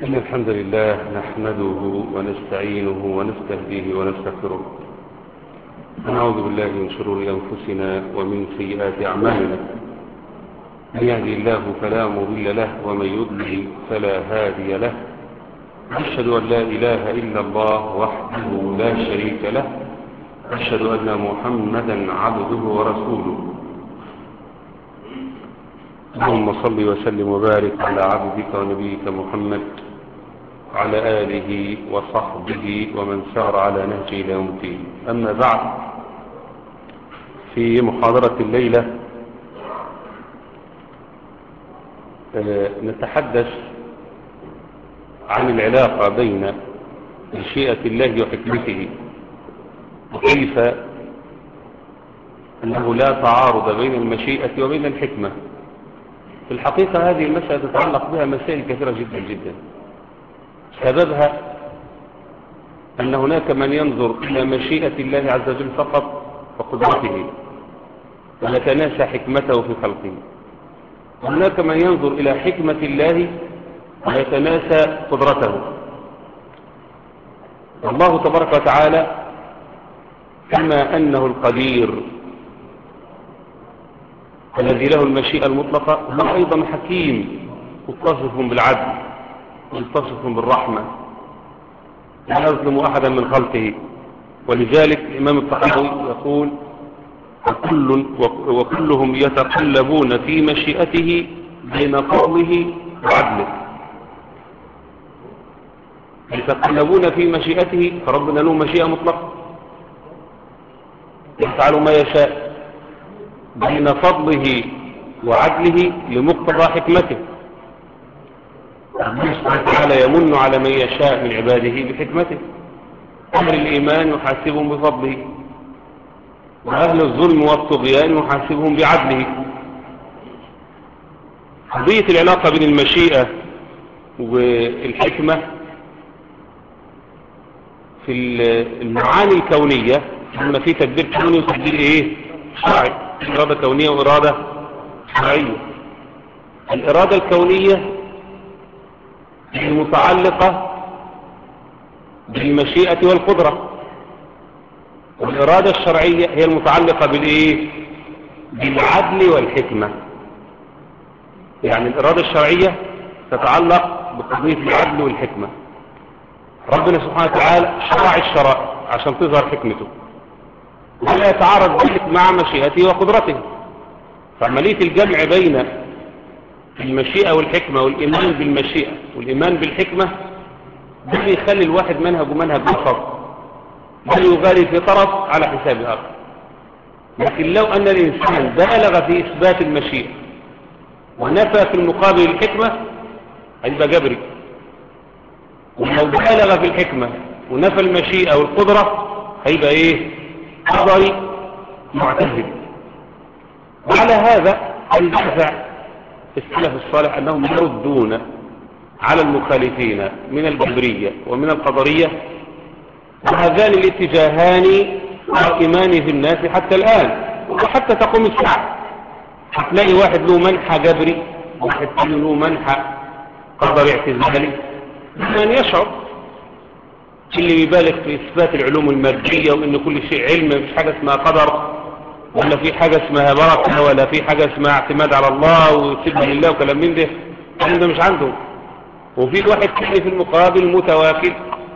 إن الحمد لله نحمده ونستعينه ونستهديه ونستغفره ونعوذ بالله من شرور أنفسنا ومن سيئات أعمالنا من يهدي الله فلا مضل له ومن يضلل فلا هادي له أشهد أن لا إله إلا الله وحده لا شريك له أشهد أن محمدا عبده ورسوله اللهم صل وسلم وبارك على عبدك ونبيك محمد وعلى آله وصحبه ومن سار على نهجه إلى يوم الدين أما بعد في محاضرة الليلة نتحدث عن العلاقة بين مشيئة الله وحكمته وكيف أنه لا تعارض بين المشيئة وبين الحكمة في الحقيقة هذه المسألة تتعلق بها مسائل كثيرة جدا جدا سببها أن هناك من ينظر إلى مشيئة الله عز وجل فقط وقدرته ويتناسى حكمته في خلقه وهناك من ينظر إلى حكمة الله ويتناسى قدرته الله تبارك وتعالى كما أنه القدير الذي له المشيئة المطلقة هو أيضا حكيم متصف بالعدل متصف بالرحمة لا يظلم أحدا من خلقه ولذلك الإمام الطحاوي يقول وكل وكلهم يتقلبون في مشيئته بين فضله وعدله يتقلبون في مشيئته فربنا له مشيئة مطلقة يفعل ما يشاء بين فضله وعدله لمقتضى حكمته الله سبحانه وتعالى يمن على من يشاء من عباده بحكمته أهل الإيمان يحاسبهم بفضله وأهل الظلم والطغيان يحاسبهم بعدله قضية العلاقة بين المشيئة والحكمة في المعاني الكونية لما في تدبير كوني وتدبير ايه شرعي إرادة كونية وإرادة شرعية الإرادة الكونية المتعلقة بالمشيئة والقدرة والإرادة الشرعية هي المتعلقة بالإيه بالعدل والحكمة يعني الإرادة الشرعية تتعلق بقضية العدل والحكمة ربنا سبحانه وتعالى شرع الشرائع عشان تظهر حكمته ولا يتعارض ذلك مع مشيئته وقدرته فعملية الجمع بين المشيئة والحكمة والإيمان بالمشيئة والإيمان بالحكمة ده يخلي الواحد منهج منهج آخر بل يغالي في طرف على حساب آخر لكن لو أن الإنسان بالغ في إثبات المشيئة ونفى في المقابل الحكمة هيبقى جبري ولو بالغ في الحكمة ونفى المشيئة والقدرة هيبقى إيه قدري معتزل وعلى هذا الدفع السلف الصالح أنهم يردون على المخالفين من الجبرية ومن القدرية وهذان الاتجاهان قائمان في الناس حتى الآن وحتى تقوم الساعة هتلاقي واحد له منحى جبري واحد له منحى قدر اعتزالي من يشعر اللي بيبالغ في إثبات العلوم المادية وإن كل شيء علم مش حاجة اسمها قدر ولا في حاجة اسمها بركة ولا في حاجة اسمها اعتماد على الله وسلم لله وكلام من ده الكلام ده مش عنده وفي واحد تاني في المقابل متواكل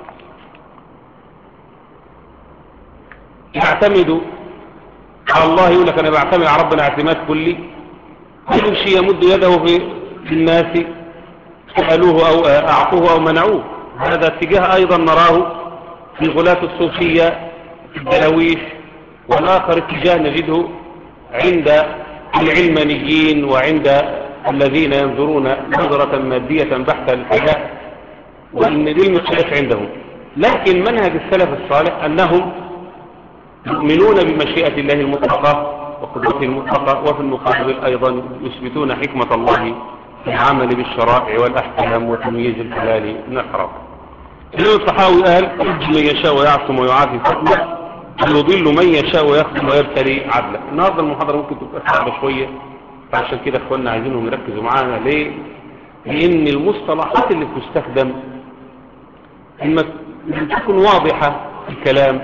يعتمد على الله يقول لك انا بعتمد على ربنا اعتماد كلي كل شيء يمد يده في الناس سألوه او اعطوه او منعوه هذا اتجاه ايضا نراه في غلاة الصوفية في الدلاويش والاخر اتجاه نجده عند العلمانيين وعند الذين ينظرون نظرة مادية بحت الحياة وان دي المسألة عندهم لكن منهج السلف الصالح انهم يؤمنون بمشيئة الله المطلقة وقدرته المطلقة وفي المقابل أيضا يثبتون حكمة الله في العمل بالشرائع والأحكام وتمييز الحلال من الحرام الإمام الصحاوي قال من يشاء ويعصم ويعافي فضله يضل من يشاء ويخدم ويبتلي عدلا النهارده المحاضرة ممكن تبقى صعبة شوية فعشان كده اخواننا عايزينهم يركزوا معانا ليه لأن المصطلحات اللي بتستخدم لما تكون واضحة في الكلام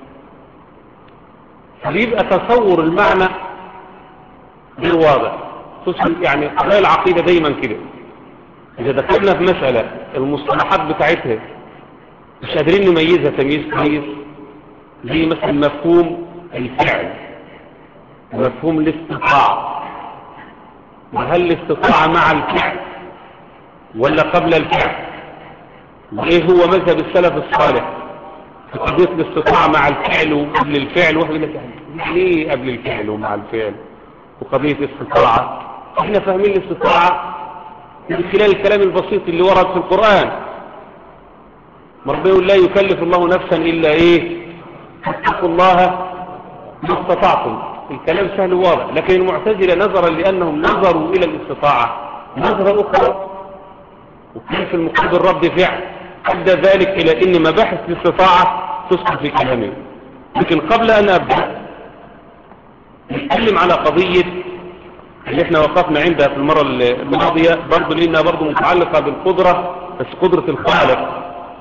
فبيبقى تصور المعنى غير واضح خصوصا يعني قضايا العقيدة دايما كده إذا دخلنا في مسألة المصطلحات بتاعتها مش قادرين نميزها تمييز كويس زي مثلا مفهوم الفعل مفهوم الاستطاعة وهل الاستطاعة مع الفعل ولا قبل الفعل وايه هو مذهب السلف الصالح في قضية الاستطاعة مع الفعل وقبل الفعل واحد يقول لك ليه قبل الفعل ومع الفعل وقضية الاستطاعة احنا فاهمين الاستطاعة من خلال الكلام البسيط اللي ورد في القرآن ربنا يقول لا يكلف الله نفسا إلا إيه اتقوا الله ما استطعتم الكلام سهل وواضح لكن المعتزلة نظرا لأنهم نظروا إلى الاستطاعة نظرة أخرى وكيف المقابل رد فعل أدى ذلك إلى أن مباحث الاستطاعة تسقط في كلامه لكن قبل أن أبدأ نتكلم على قضية اللي احنا وقفنا عندها في المرة الماضية برضه لأنها برضه متعلقة بالقدرة بس قدرة الخالق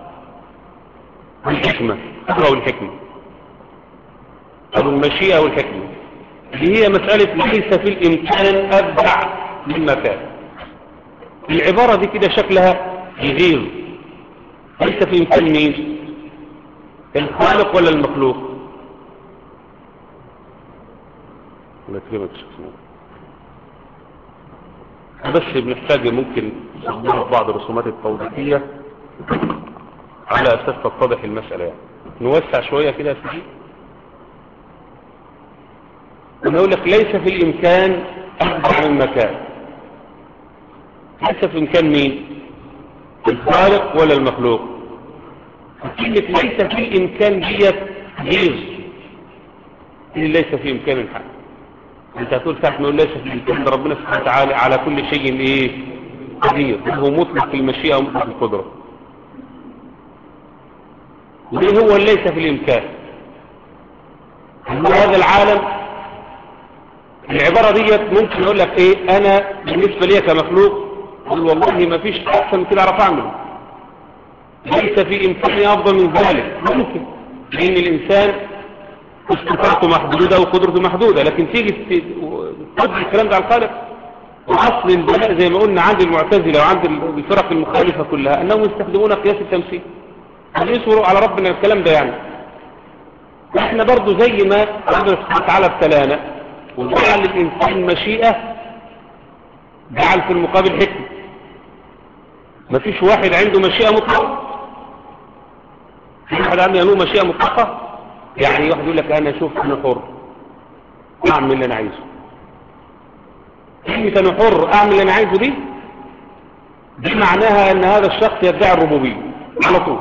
والحكمة القدرة والحكمة أو المشيئة والحكمة اللي هي مسألة ليس في الإمكان أبدع مما كان العبارة دي كده شكلها يغيظ ليس في إمكان مين الخالق ولا المخلوق ولا تجيبك بس بنحتاج ممكن نصدر بعض الرسومات التوضيحية على أساس تتضح المسألة يعني نوسع شوية كده يا سيدي ونقول لك ليس في الإمكان أكبر من مكان ليس في إمكان مين الخالق ولا المخلوق كلمة ليس في الإمكان ديت غيظ اللي ليس في إمكان الحق انت هتقول ساعة نقول ليس في الإمكان ده ربنا سبحانه وتعالى على كل شيء ايه قدير هو مطلق المشيئة ومطلق القدرة وايه هو ليس في الإمكان هو هذا العالم العبارة ديت ممكن اقول لك ايه انا بالنسبة لي كمخلوق قل والله ما فيش احسن من كده اعرف اعمله ليس في امكاني افضل من ذلك ممكن لان الانسان استطاعته محدودة وقدرته محدودة لكن تيجي تقضي الكلام ده على الخالق واصل البناء زي ما قلنا عند المعتزلة وعند الفرق المخالفة كلها انهم يستخدمون قياس التمثيل يسوروا على ربنا الكلام ده يعني احنا برضو زي ما ربنا سبحانه وتعالى ابتلانا وجعل للإنسان مشيئة جعل في المقابل حكمة مفيش واحد عنده مشيئة مطلقة في واحد عنده له مشيئة مطلقة يعني واحد يقول لك أنا شوف أنا حر أعمل اللي أنا عايزه كلمة أنا حر أعمل اللي أنا عايزه دي دي معناها أن هذا الشخص يدعي الربوبية على طول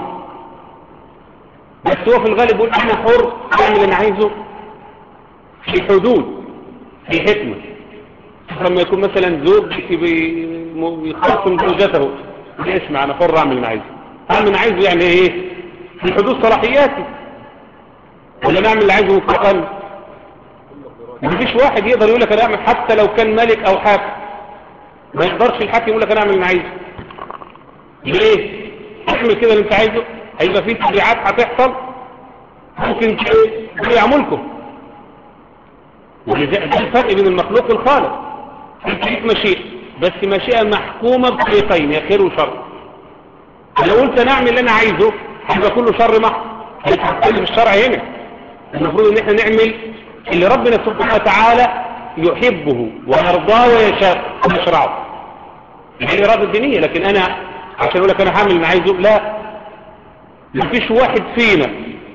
بس هو في الغالب يقول أنا حر أعمل اللي أنا عايزه في حدود في حكمة لما يكون مثلا زوج بيخاصم زوجته اسمع انا حر اعمل اللي عايزه اعمل اللي عايزه يعني ايه في حدود صلاحياتي ولا نعمل اللي عايزه مطلقا مفيش واحد يقدر يقول لك انا اعمل حتى لو كان ملك او حاكم ما يقدرش الحاكم يقول لك انا اعمل اللي عايزه ليه اعمل كده اللي انت عايزه هيبقى في تبعات هتحصل ممكن تضيع ملكه ده الفرق بين المخلوق والخالق ليك مشيئة بس مشيئة محكومة بطريقين يا خير وشر لو قلت انا اعمل اللي انا عايزه هيبقى كله شر محض هيتحكم في الشرع هنا المفروض ان احنا نعمل اللي ربنا سبحانه وتعالى يحبه ويرضاه ويشاء ويشرعه دي اراده دينيه لكن انا عشان اقول لك انا هعمل اللي عايزه لا مفيش واحد فينا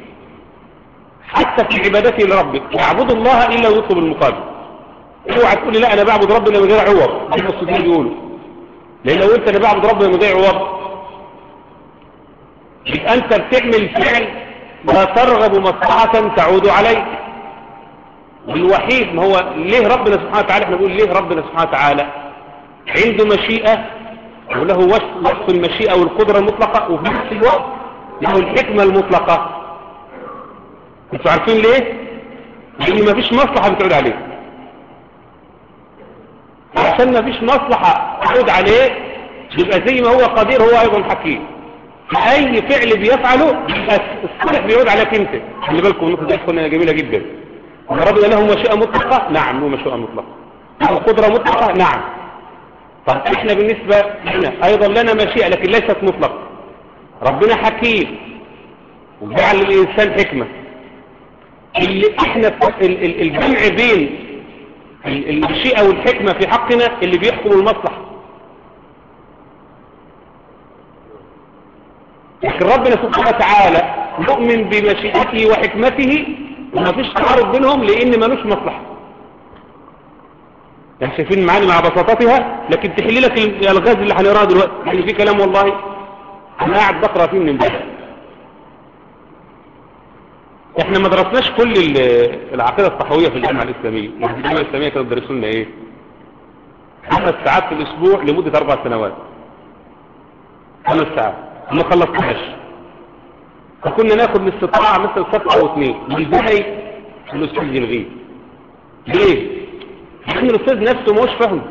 حتى في عبادته لربك يعبد الله إلا ويطلب المقابل اوعى تقول لي لا أنا بعبد ربنا من غير عوض زي ما الصديق بيقولوا لأن لو أنت أنا بعبد ربنا من غير عوض يبقى أنت بتعمل فعل لا ترغب مصلحة تعود عليك والوحيد ما هو ليه ربنا سبحانه وتعالى احنا بنقول ليه ربنا سبحانه وتعالى عنده مشيئة وله وصف المشيئة والقدرة المطلقة وفي نفس الوقت له الحكمة المطلقة انتوا عارفين ليه لان مفيش مصلحة بتعود عليه عشان مفيش مصلحة تعود عليه يبقى زي ما هو قدير هو ايضا حكيم اي فعل بيفعله يبقى الصالح بيعود عليك انت خلي بالكم النقطه دي تكون جميله جدا ربنا له مشيئه مطلقه نعم له مشيئه مطلقه القدره مطلقه نعم طب احنا بالنسبه لنا ايضا لنا مشيئه لكن ليست مطلقه ربنا حكيم وجعل للانسان حكمه اللي احنا الجمع بين المشيئه والحكمه في حقنا اللي بيحكم المصلحه لكن ربنا سبحانه وتعالى مؤمن بمشيئته وحكمته وما فيش تعارض بينهم لان ملوش مصلحه يعني شايفين المعاني مع بساطتها لكن تحل لك الالغاز اللي هنقراها دلوقتي يعني في كلام والله انا قاعد بقرا فيه من امبارح احنا ما درسناش كل العقيده الصحويه في الجامعه الاسلاميه يعني الجامعه الاسلاميه كانوا بيدرسوا لنا ايه خمس ساعات في الاسبوع لمده اربع سنوات خمس ساعات ما خلصناش فكنا ناخد الاستطاعة مثل صفحة او اثنين والباقي الاستاذ يلغيه ليه؟ لان الاستاذ نفسه مش فاهم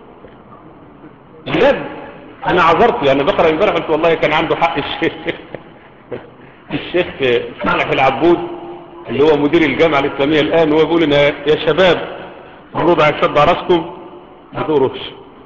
بجد انا عذرت يعني بقرا امبارح قلت والله كان عنده حق الشيخ الشيخ صالح العبود اللي هو مدير الجامعة الإسلامية الآن هو يقول لنا يا شباب الربع يشد راسكم ما تقروش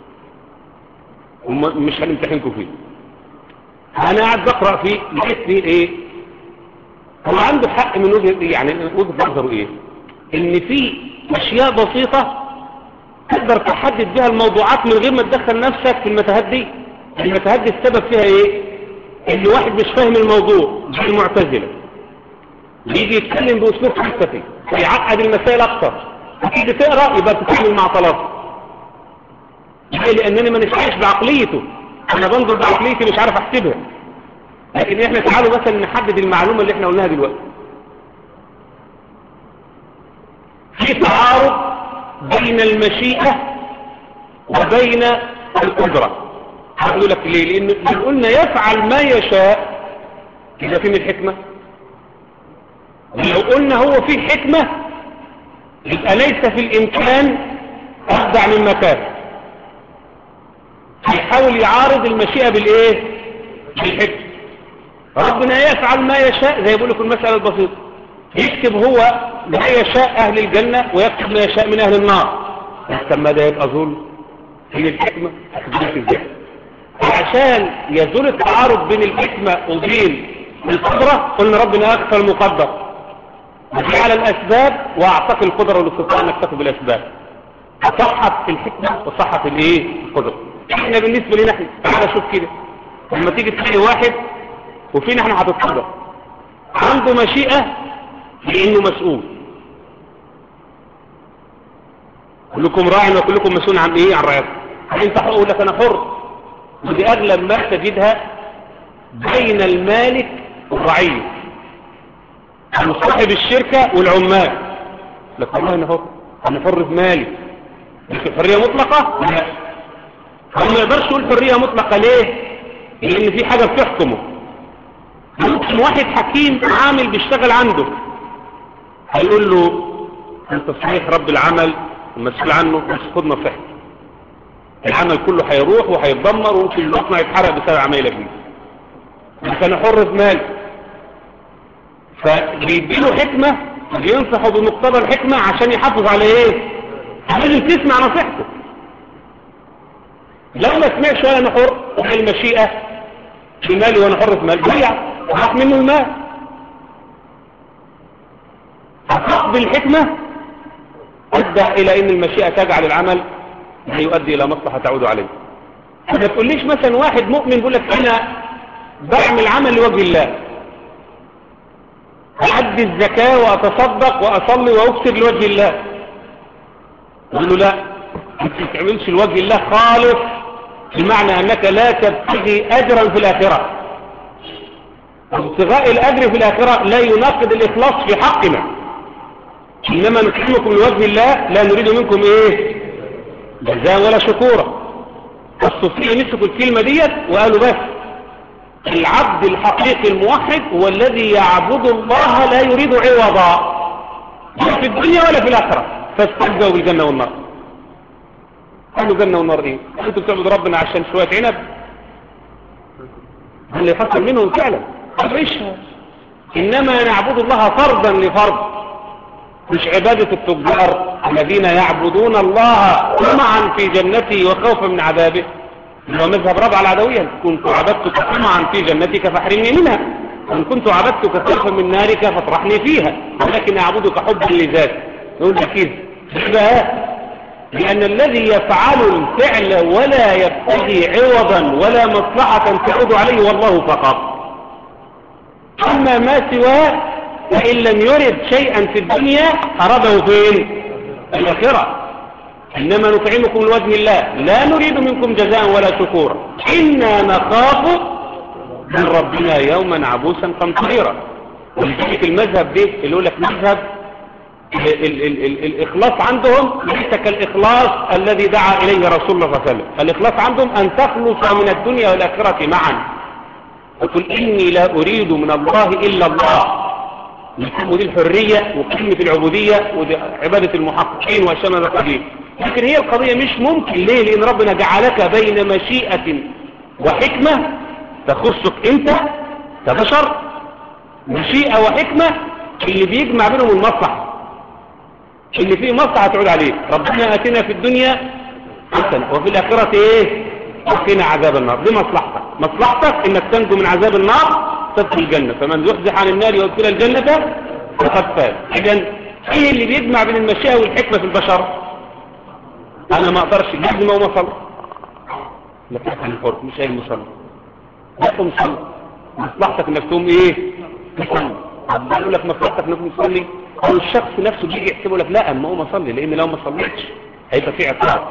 مش هنمتحنكم فيه انا قاعد بقرا فيه لقيت فيه ايه هو عنده حق من وجهه يعني وجهه نظره ايه ان في اشياء بسيطه تقدر تحدد بها الموضوعات من غير ما تدخل نفسك في المتاهات دي المتاهات دي السبب فيها ايه ان واحد مش فاهم الموضوع زي المعتزله يجي يتكلم باسلوب فلسفي ويعقد المسائل اكتر تيجي تقرا يبقى تتعامل مع طلاسم ليه لانني ما نشعرش بعقليته انا بنظر بعقليتي مش عارف احسبها لكن احنا تعالوا مثلا نحدد المعلومة اللي احنا قلناها دلوقتي في تعارض بين المشيئة وبين القدرة هقول لك ليه لان قلنا يفعل ما يشاء اذا في من الحكمة لو قلنا هو في حكمة يبقى ليس في الامكان ابدع من مكان هيحاول يعارض المشيئة بالايه بالحكم ربنا يفعل ما يشاء زي بيقول لكم المسألة البسيطة يكتب هو ما يشاء اهل الجنة ويكتب ما يشاء من اهل النار طب ما ده يبقى ظلم هي الحكمة هتدرك ازاي عشان يزول التعارض بين الحكمة وبين القدرة قلنا ربنا اكفى المقدر جعل الاسباب واعطاك القدرة والاستطاعة انك تاخد بالاسباب صحت الحكمة وصحت الايه القدرة احنا بالنسبة لنا احنا تعالى شوف كده لما تيجي تلاقي واحد وفينا احنا هتتصدر عنده مشيئة لانه مسؤول كلكم راع وكلكم مسؤول عن ايه عن رعايته انت حر لك انا حر ودي اغلب ما تجدها بين المالك والرعية صاحب الشركة والعمال لك والله انا حر انا حر بمالي لكن حرية مطلقة لا هو ما يقدرش يقول حرية مطلقة ليه لان في حاجة بتحكمه ممكن واحد حكيم عامل بيشتغل عنده هيقول له انت صحيح رب العمل المسؤول عنه بس خد نصيحتي العمل كله هيروح وهيتدمر وممكن المصنع يتحرق بسبب عمايلك دي بس انا حر في مالي فبيديله حكمة بينصحه بمقتضى الحكمة عشان يحافظ على ايه لازم تسمع نصيحته لو ما سمعش ولا انا حر المشيئة في مالي وانا حر في مالي ضيع راح منه المال فقد الحكمة أدى إلى أن المشيئة تجعل العمل يؤدي إلى مصلحة تعود عليه ما تقوليش مثلا واحد مؤمن يقول لك أنا بعمل عمل لوجه الله أؤدي الزكاة وأتصدق وأصلي وأكتب لوجه الله يقول له لا ما تعملش لوجه الله خالص بمعنى أنك لا تبتغي أجرا في الآخرة ابتغاء الأجر في الآخرة لا يناقض الإخلاص في حقنا إنما نكرمكم لوجه الله لا نريد منكم إيه جزاء ولا شكورا الصوفية مسكوا الكلمة ديت وقالوا بس العبد الحقيقي الموحد هو الذي يعبد الله لا يريد عوضا لا في الدنيا ولا في الآخرة فاستجزوا بالجنة والنار قالوا جنة والنار ايه انتوا بتعبدوا ربنا عشان شوية عنب ده اللي يحصل منهم فعلا عيشها إنما نعبد الله فرضا لفرض مش عبادة التجار الذين يعبدون الله طمعا في جنته وخوفا من عذابه هو مذهب رابع العدوية كنت عبدتك طمعا في جنتك فاحرمني منها وإن كنت عبدتك خوفا من نارك فاطرحني فيها ولكن أعبدك حبا لذاتي يقول لك كده لأن الذي يفعل الفعل ولا يبتغي عوضا ولا مصلحة تعود عليه والله فقط أما ما سواه فإن لم يرد شيئا في الدنيا أرده فين الآخرة إنما نطعمكم لوجه الله لا نريد منكم جزاء ولا شكورا إنا نخاف من ربنا يوما عبوسا قمطريرا ولذلك المذهب ده اللي يقول لك مذهب ال ال ال ال الإخلاص عندهم ليس كالإخلاص الذي دعا إليه رسول الله صلى الله عليه وسلم الإخلاص عندهم أن تخلص من الدنيا والآخرة معا يقول إني لا أريد من الله إلا الله ودي الحرية وكلمة العبودية ودي عبادة المحققين وأشياء من القبيل لكن هي القضية مش ممكن ليه لأن ربنا جعلك بين مشيئة وحكمة تخصك أنت كبشر مشيئة وحكمة اللي بيجمع بينهم المصلحة اللي فيه مصلحة تعود عليه ربنا أتنا في الدنيا حسنة وفي الآخرة إيه وقنا عذاب النار دي مصلحتك مصلحتك إنك تنجو من عذاب النار تدخل الجنة فمن يحزح عن النار ويدخل الجنة فقد فاز إذن إيه اللي بيجمع بين المشيئة والحكمة في البشر أنا ما أقدرش لازم أقوم أصلي لكن أنا حر مش أي مصلي تقوم صلي مصلحتك إنك تقوم إيه تصلي يقول لك مصلحتك إنك تصلي أو الشخص نفسه بيجي يحسبه لك لا أما أقوم أصلي لأن لو ما صليتش هيبقى في عقاب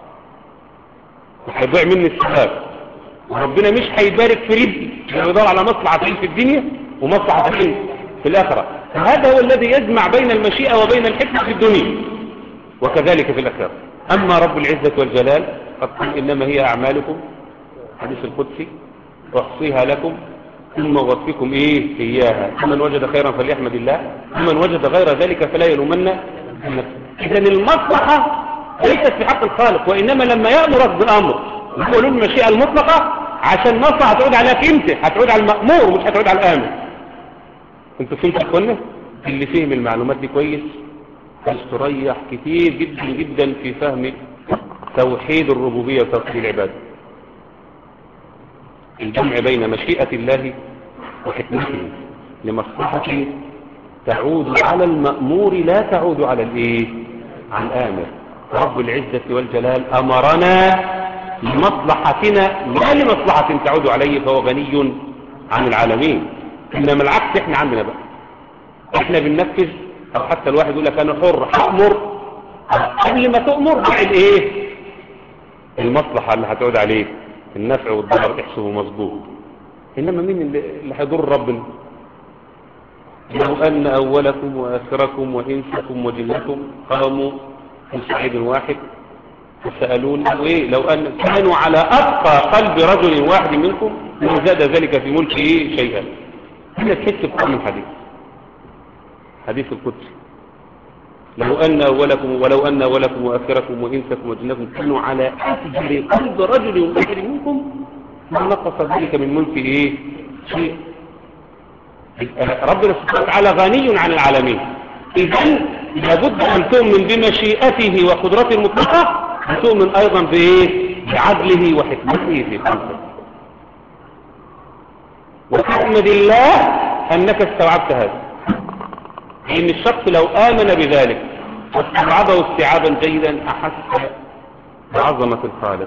وهيضيع مني الثواب وربنا مش هيبارك في رزقي لو يدور على مصلحة في الدنيا ومصلحة في في الآخرة فهذا هو الذي يجمع بين المشيئة وبين الحكمة في الدنيا وكذلك في الآخرة أما رب العزة والجلال قد قل إنما هي أعمالكم حديث القدسي أحصيها لكم ثم وفيكم إيه إياها فمن وجد خيرا فليحمد الله ومن وجد غير ذلك فلا يلومن إذا المصلحة ليست في حق الخالق وإنما لما يأمرك بأمر يقول المشيئة المطلقة عشان مصلحة هتعود عليك انت هتعود على المأمور مش هتعود على الآمر انتوا فهمتوا اخوانا اللي فهم المعلومات دي كويس هيستريح كتير جدا جدا في فهم توحيد الربوبية وتوحيد العبادة الجمع بين مشيئة الله وحكمته لمصلحة تعود على المأمور لا تعود على الايه على الآمر رب العزة والجلال أمرنا لمصلحتنا لا لمصلحة تعود عليه فهو غني عن العالمين إنما العكس إحنا عندنا بقى إحنا بننفذ أو حتى الواحد يقول لك أنا حر هأمر قبل ما تأمر بعد إيه المصلحة اللي هتعود عليه النفع والضرر تحسبه مظبوط إنما مين اللي هيضر ربنا لو أن أولكم وآخركم وإنسكم وجنكم قاموا في صعيد واحد فسألون إيه لو أن كانوا على أبقى قلب رجل واحد منكم ما زاد ذلك في ملكه شيئا هنا تحس بقرن الحديث حديث القدس لو أن أولكم ولو أن أولكم وآخركم وإنسكم وجنكم كانوا على أفجر قلب رجل واحد منكم ما نقص ذلك من ملكه إيه شيء ربنا سبحانه وتعالى غني عن العالمين إذن لابد أن تؤمن بمشيئته وقدرته المطلقة وتؤمن أيضا بإيه بعدله وحكمته في خلقه وتحمد الله أنك استوعبت هذا إن الشخص لو آمن بذلك واستوعبه استيعابا جيدا أحس بعظمة الخالق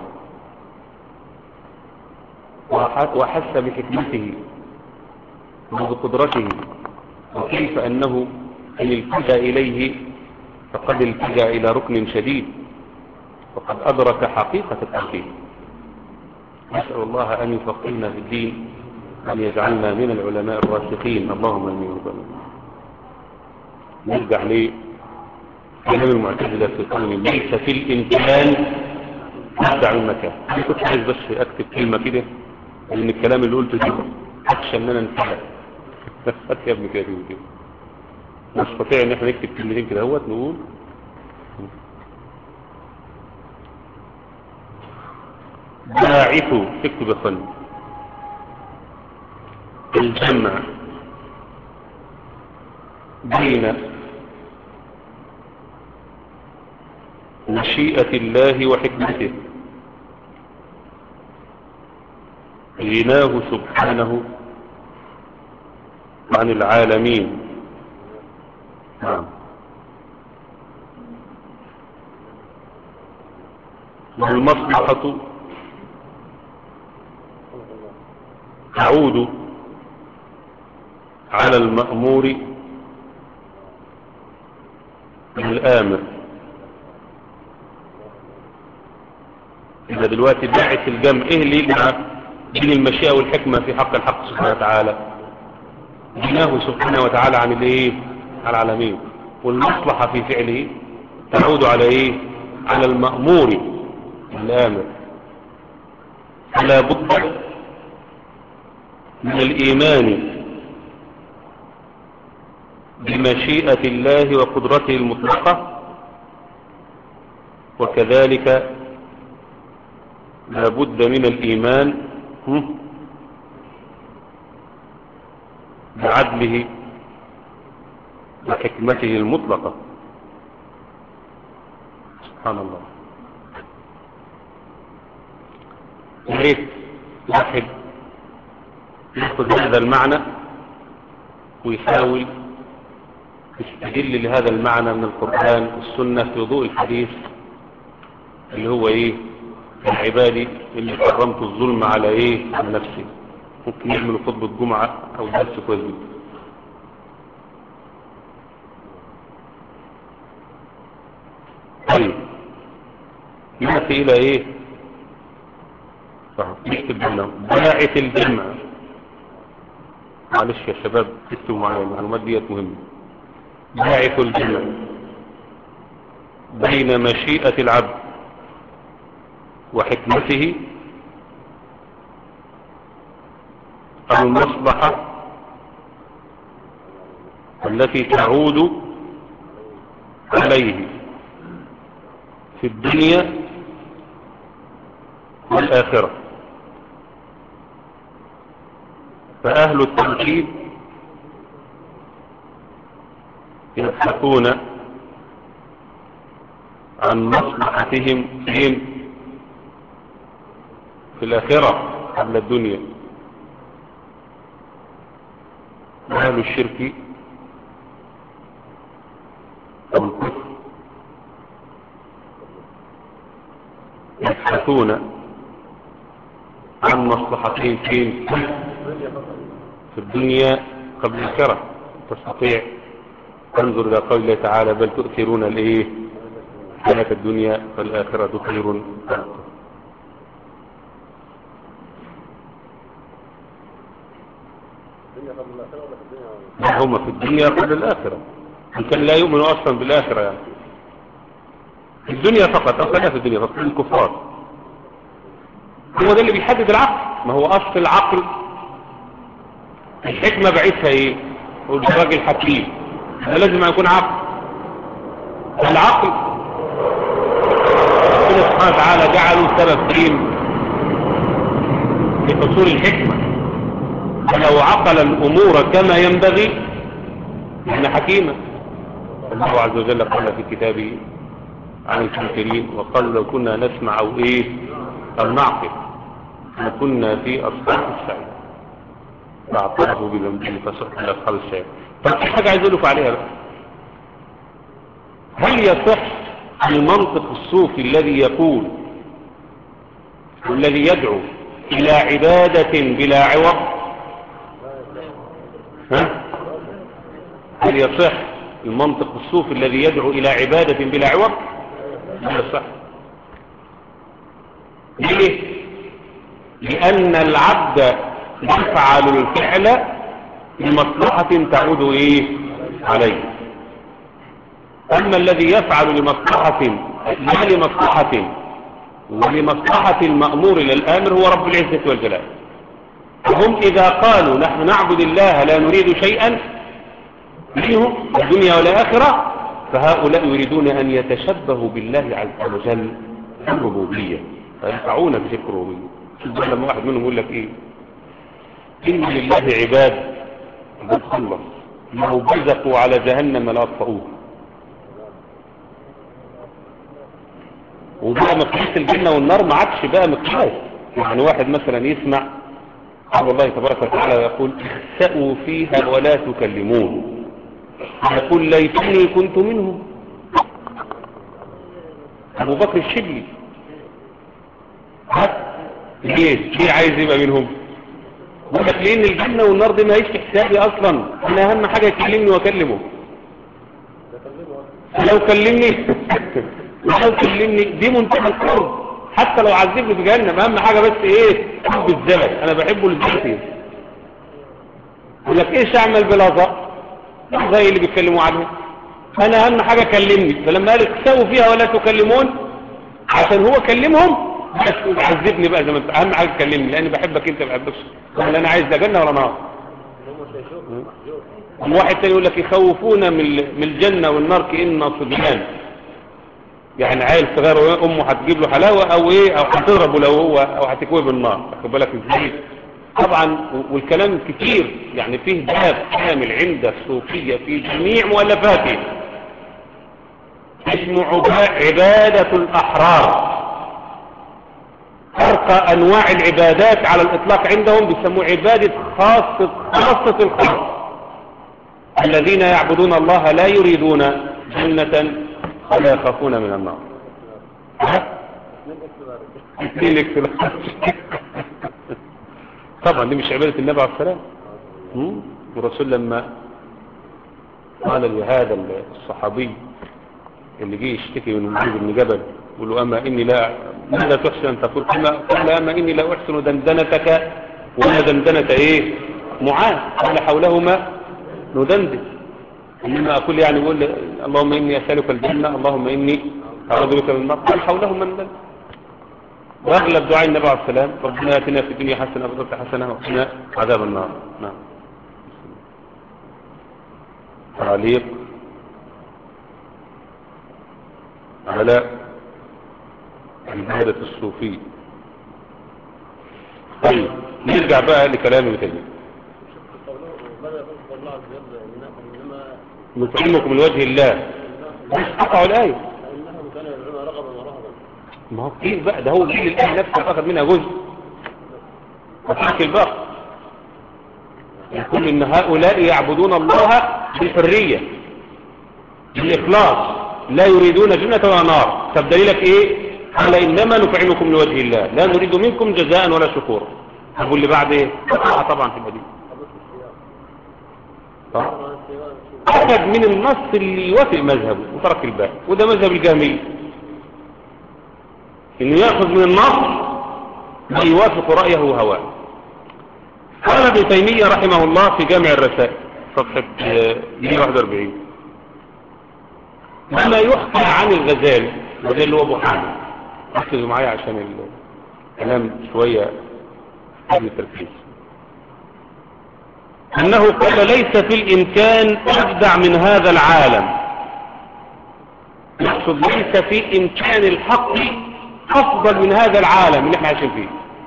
وحس بحكمته وبقدرته وكيف أنه إن التجأ إليه فقد التجأ إلى ركن شديد وقد أدرك حقيقة التوحيد نسأل الله أن يفقهنا في الدين أن يجعلنا من العلماء الراسخين اللهم أمين ربنا نرجع لي كلام المعتزلة في قول ليس في الإمكان نبدع المكان أنا كنت عايز بس أكتب كلمة كده لأن الكلام اللي قلته ده أخشى أن أنا انتهى نفسك يا ابن كده كده نستطيع ان احنا نكتب كلمتين كده اهوت نقول باعث اكتب يا فندم الجمع بين مشيئة الله وحكمته غناه سبحانه عن العالمين نعم والمصلحة تعود على المأمور الآمر إذا دلوقتي باعث الجمع إيه اللي يجمع بين المشيئة والحكمة في حق الحق سبحانه وتعالى جناه سبحانه وتعالى عن الايه على العالمين والمصلحة في فعله تعود على ايه على المأمور الآمر فلا بد من الإيمان بمشيئة الله وقدرته المطلقة وكذلك لا بد من الإيمان بعدله وحكمته المطلقة سبحان الله وليس واحد يأخذ هذا المعنى ويحاول يستدل لهذا المعنى من القرآن والسنة في ضوء الحديث اللي هو ايه العبادي اللي حرمت الظلم على ايه على نفسي ممكن يعملوا خطبة جمعة او درس كويس جدا طيب نأتي الى ايه نكتب لنا باعث الجمع معلش يا شباب اكتبوا معايا المعلومات ديت مهمة باعث الجمع بين مشيئة العبد وحكمته المصلحة التي تعود عليه في الدنيا والآخرة فأهل التوحيد يبحثون عن مصلحتهم فين في الآخرة قبل الدنيا وأهل الشرك أو الكفر يبحثون عن مصلحتهم فين في الدنيا قبل الآخرة تستطيع تنظر إلى قول الله تعالى بل تؤثرون الإيه حياة الدنيا فالآخرة خير وأبقى لا هم في الدنيا قبل الآخرة إن كان لا يؤمن أصلا بالآخرة يعني في الدنيا فقط أو خليها في الدنيا فقط الكفار هو ده اللي بيحدد العقل ما هو أصل العقل الحكمة بعيدها ايه هو الراجل حكيم ده لازم يكون عقل العقل ربنا سبحانه وتعالى جعله سبب دين لحصول الحكمة فلو عقل الأمور كما ينبغي كان حكيما الله عز وجل قال في كتابه عن الكافرين وقال لو كنا نسمع أو إيه أو نعقل لكنا في أصحاب السعيد فاعترفوا بذنبهم فسحقا لأصحاب السعيد طب في حاجة عايز أقول لكم عليها بقى هل يصح المنطق الصوفي الذي يقول والذي يدعو إلى عبادة بلا عوض ها؟ هل يصح المنطق الصوفي الذي يدعو إلى عبادة بلا عوض لا يصح ليه لأن العبد يفعل الفعل لمصلحة تعود إيه عليه أما الذي يفعل لمصلحة لا لمصلحة ولمصلحة المأمور للآمر هو رب العزة والجلال هم إذا قالوا نحن نعبد الله لا نريد شيئا منه الدنيا والآخرة فهؤلاء يريدون أن يتشبهوا بالله عز وجل في الربوبية فينفعون بذكر الربوبية شوف لما واحد منهم يقول لك إيه إن لله عباد بتخلص لو بزقوا على جهنم لأطفئوه وبقى مقياس الجنة والنار ما عادش بقى مقياس يعني واحد مثلا يسمع قال الله تبارك وتعالى يقول اخسأوا فيها ولا تكلمون يقول ليتني كنت منهم أبو بكر الشبلي ها ليه ليه عايز يبقى منهم يقول لك لان الجنة والنار دي ما هيش في حسابي اصلا انا اهم حاجة يكلمني واكلمه لو كلمني لو كلمني دي منتهى القرب حتى لو عذبني في جهنم اهم حاجة بس ايه حب الزمن انا بحبه للزمن يقول لك ايش اعمل بلحظة زي اللي بيتكلموا عنه انا اهم حاجة كلمني فلما قال اكسوا فيها ولا تكلمون عشان هو كلمهم بس عذبني بقى زي ما انت اهم حاجة تكلمني لاني بحبك انت ما بحبكش ولا انا عايز لا جنة ولا نار واحد تاني يقول لك يخوفونا من من الجنة والنار كأننا صبيان يعني عيل صغير امه هتجيب له حلاوة او ايه او هتضربه لو هو او هتكويه بالنار واخد بالك ازاي طبعا والكلام كتير يعني فيه باب كامل عند الصوفية في جميع مؤلفاته اسمه عبادة الأحرار فرق أنواع العبادات على الإطلاق عندهم بيسموه عبادة خاصة خاصة الخاص الذين يعبدون الله لا يريدون جنة ولا يخافون من النار طبعا دي مش عبادة النبي عليه السلام والرسول لما قال لهذا الصحابي اللي جه يشتكي من وجود بن جبل يقول له أما إني لا ماذا تحسن أن تقول قال أما إني لا أحسن دندنتك ولا دندنة إيه معاذ قال حولهما ندندن إنما أقول يعني يقول اللهم إني أسألك الجنة اللهم إني أعوذ بك من النار قال حولهما ندندن واغلب دعاء النبي عليه السلام ربنا اتنا في الدنيا حسنه وفي الاخره حسنه وقنا عذاب النار نعم تعليق على عبادة الصوفي طيب نرجع بقى لكلام ابن تيميه نطعمكم من وجه الله مش قطعوا الايه ما هو كتير بقى ده هو جيل الآن نفسه أخذ منها جزء وترك الباقي يقول إن هؤلاء يعبدون الله بالحرية بالإخلاص لا يريدون جنة ولا نار طب دليلك إيه قال إنما نفعلكم لوجه الله لا نريد منكم جزاء ولا شكورا أقول اللي بعد إيه طبعا في المدينة أخذ من النص اللي يوافق مذهبه وترك الباقي وده مذهب الجهمية انه يأخذ من النص ما يوافق رأيه وهواه قال ابن تيمية رحمه الله في جامع الرسائل صفحة 141 لما يحكى عن الغزالي الغزالي اللي هو ابو حامد ركزوا معايا عشان الكلام شوية قبل التركيز انه قال ليس في الامكان ابدع من هذا العالم يقصد ليس في امكان الحق أفضل من هذا العالم اللي احنا عايشين فيه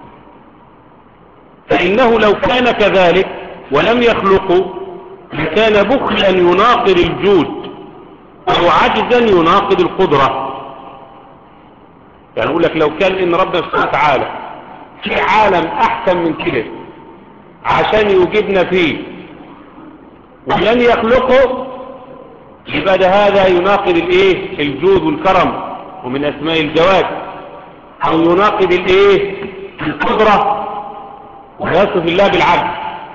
فإنه لو كان كذلك ولم يخلقوا لكان بخلا يناقض الجود أو عجزا يناقض القدرة يعني أقول لك لو كان إن ربنا سبحانه وتعالى في عالم أحسن من كده عشان يوجدنا فيه ولن يخلقه يبقى ده هذا يناقض الايه الجود والكرم ومن اسماء الجواد او يناقض الايه القدرة ويصف الله بالعدل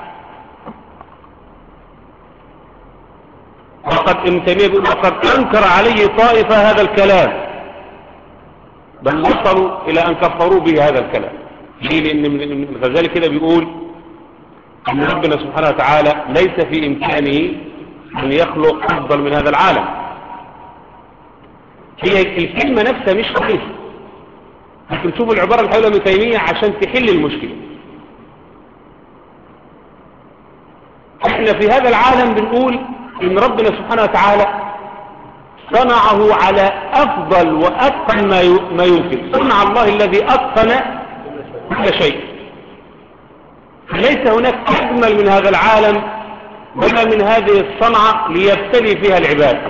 وقد ابن تيميه بيقول وقد انكر عليه طائفة هذا الكلام بل وصلوا الى ان كفروا به هذا الكلام ليه لان الغزالي كده بيقول ان ربنا سبحانه وتعالى ليس في امكانه ان يخلق افضل من هذا العالم هي الكلمة نفسها مش صحيحة لكن شوفوا العبارة اللي حولها ابن تيمية عشان تحل المشكلة احنا في هذا العالم بنقول ان ربنا سبحانه وتعالى صنعه على افضل واتقن ما يمكن صنع الله الذي اتقن كل شيء ليس هناك أجمل من هذا العالم ولا من هذه الصنعة ليبتلي فيها العباد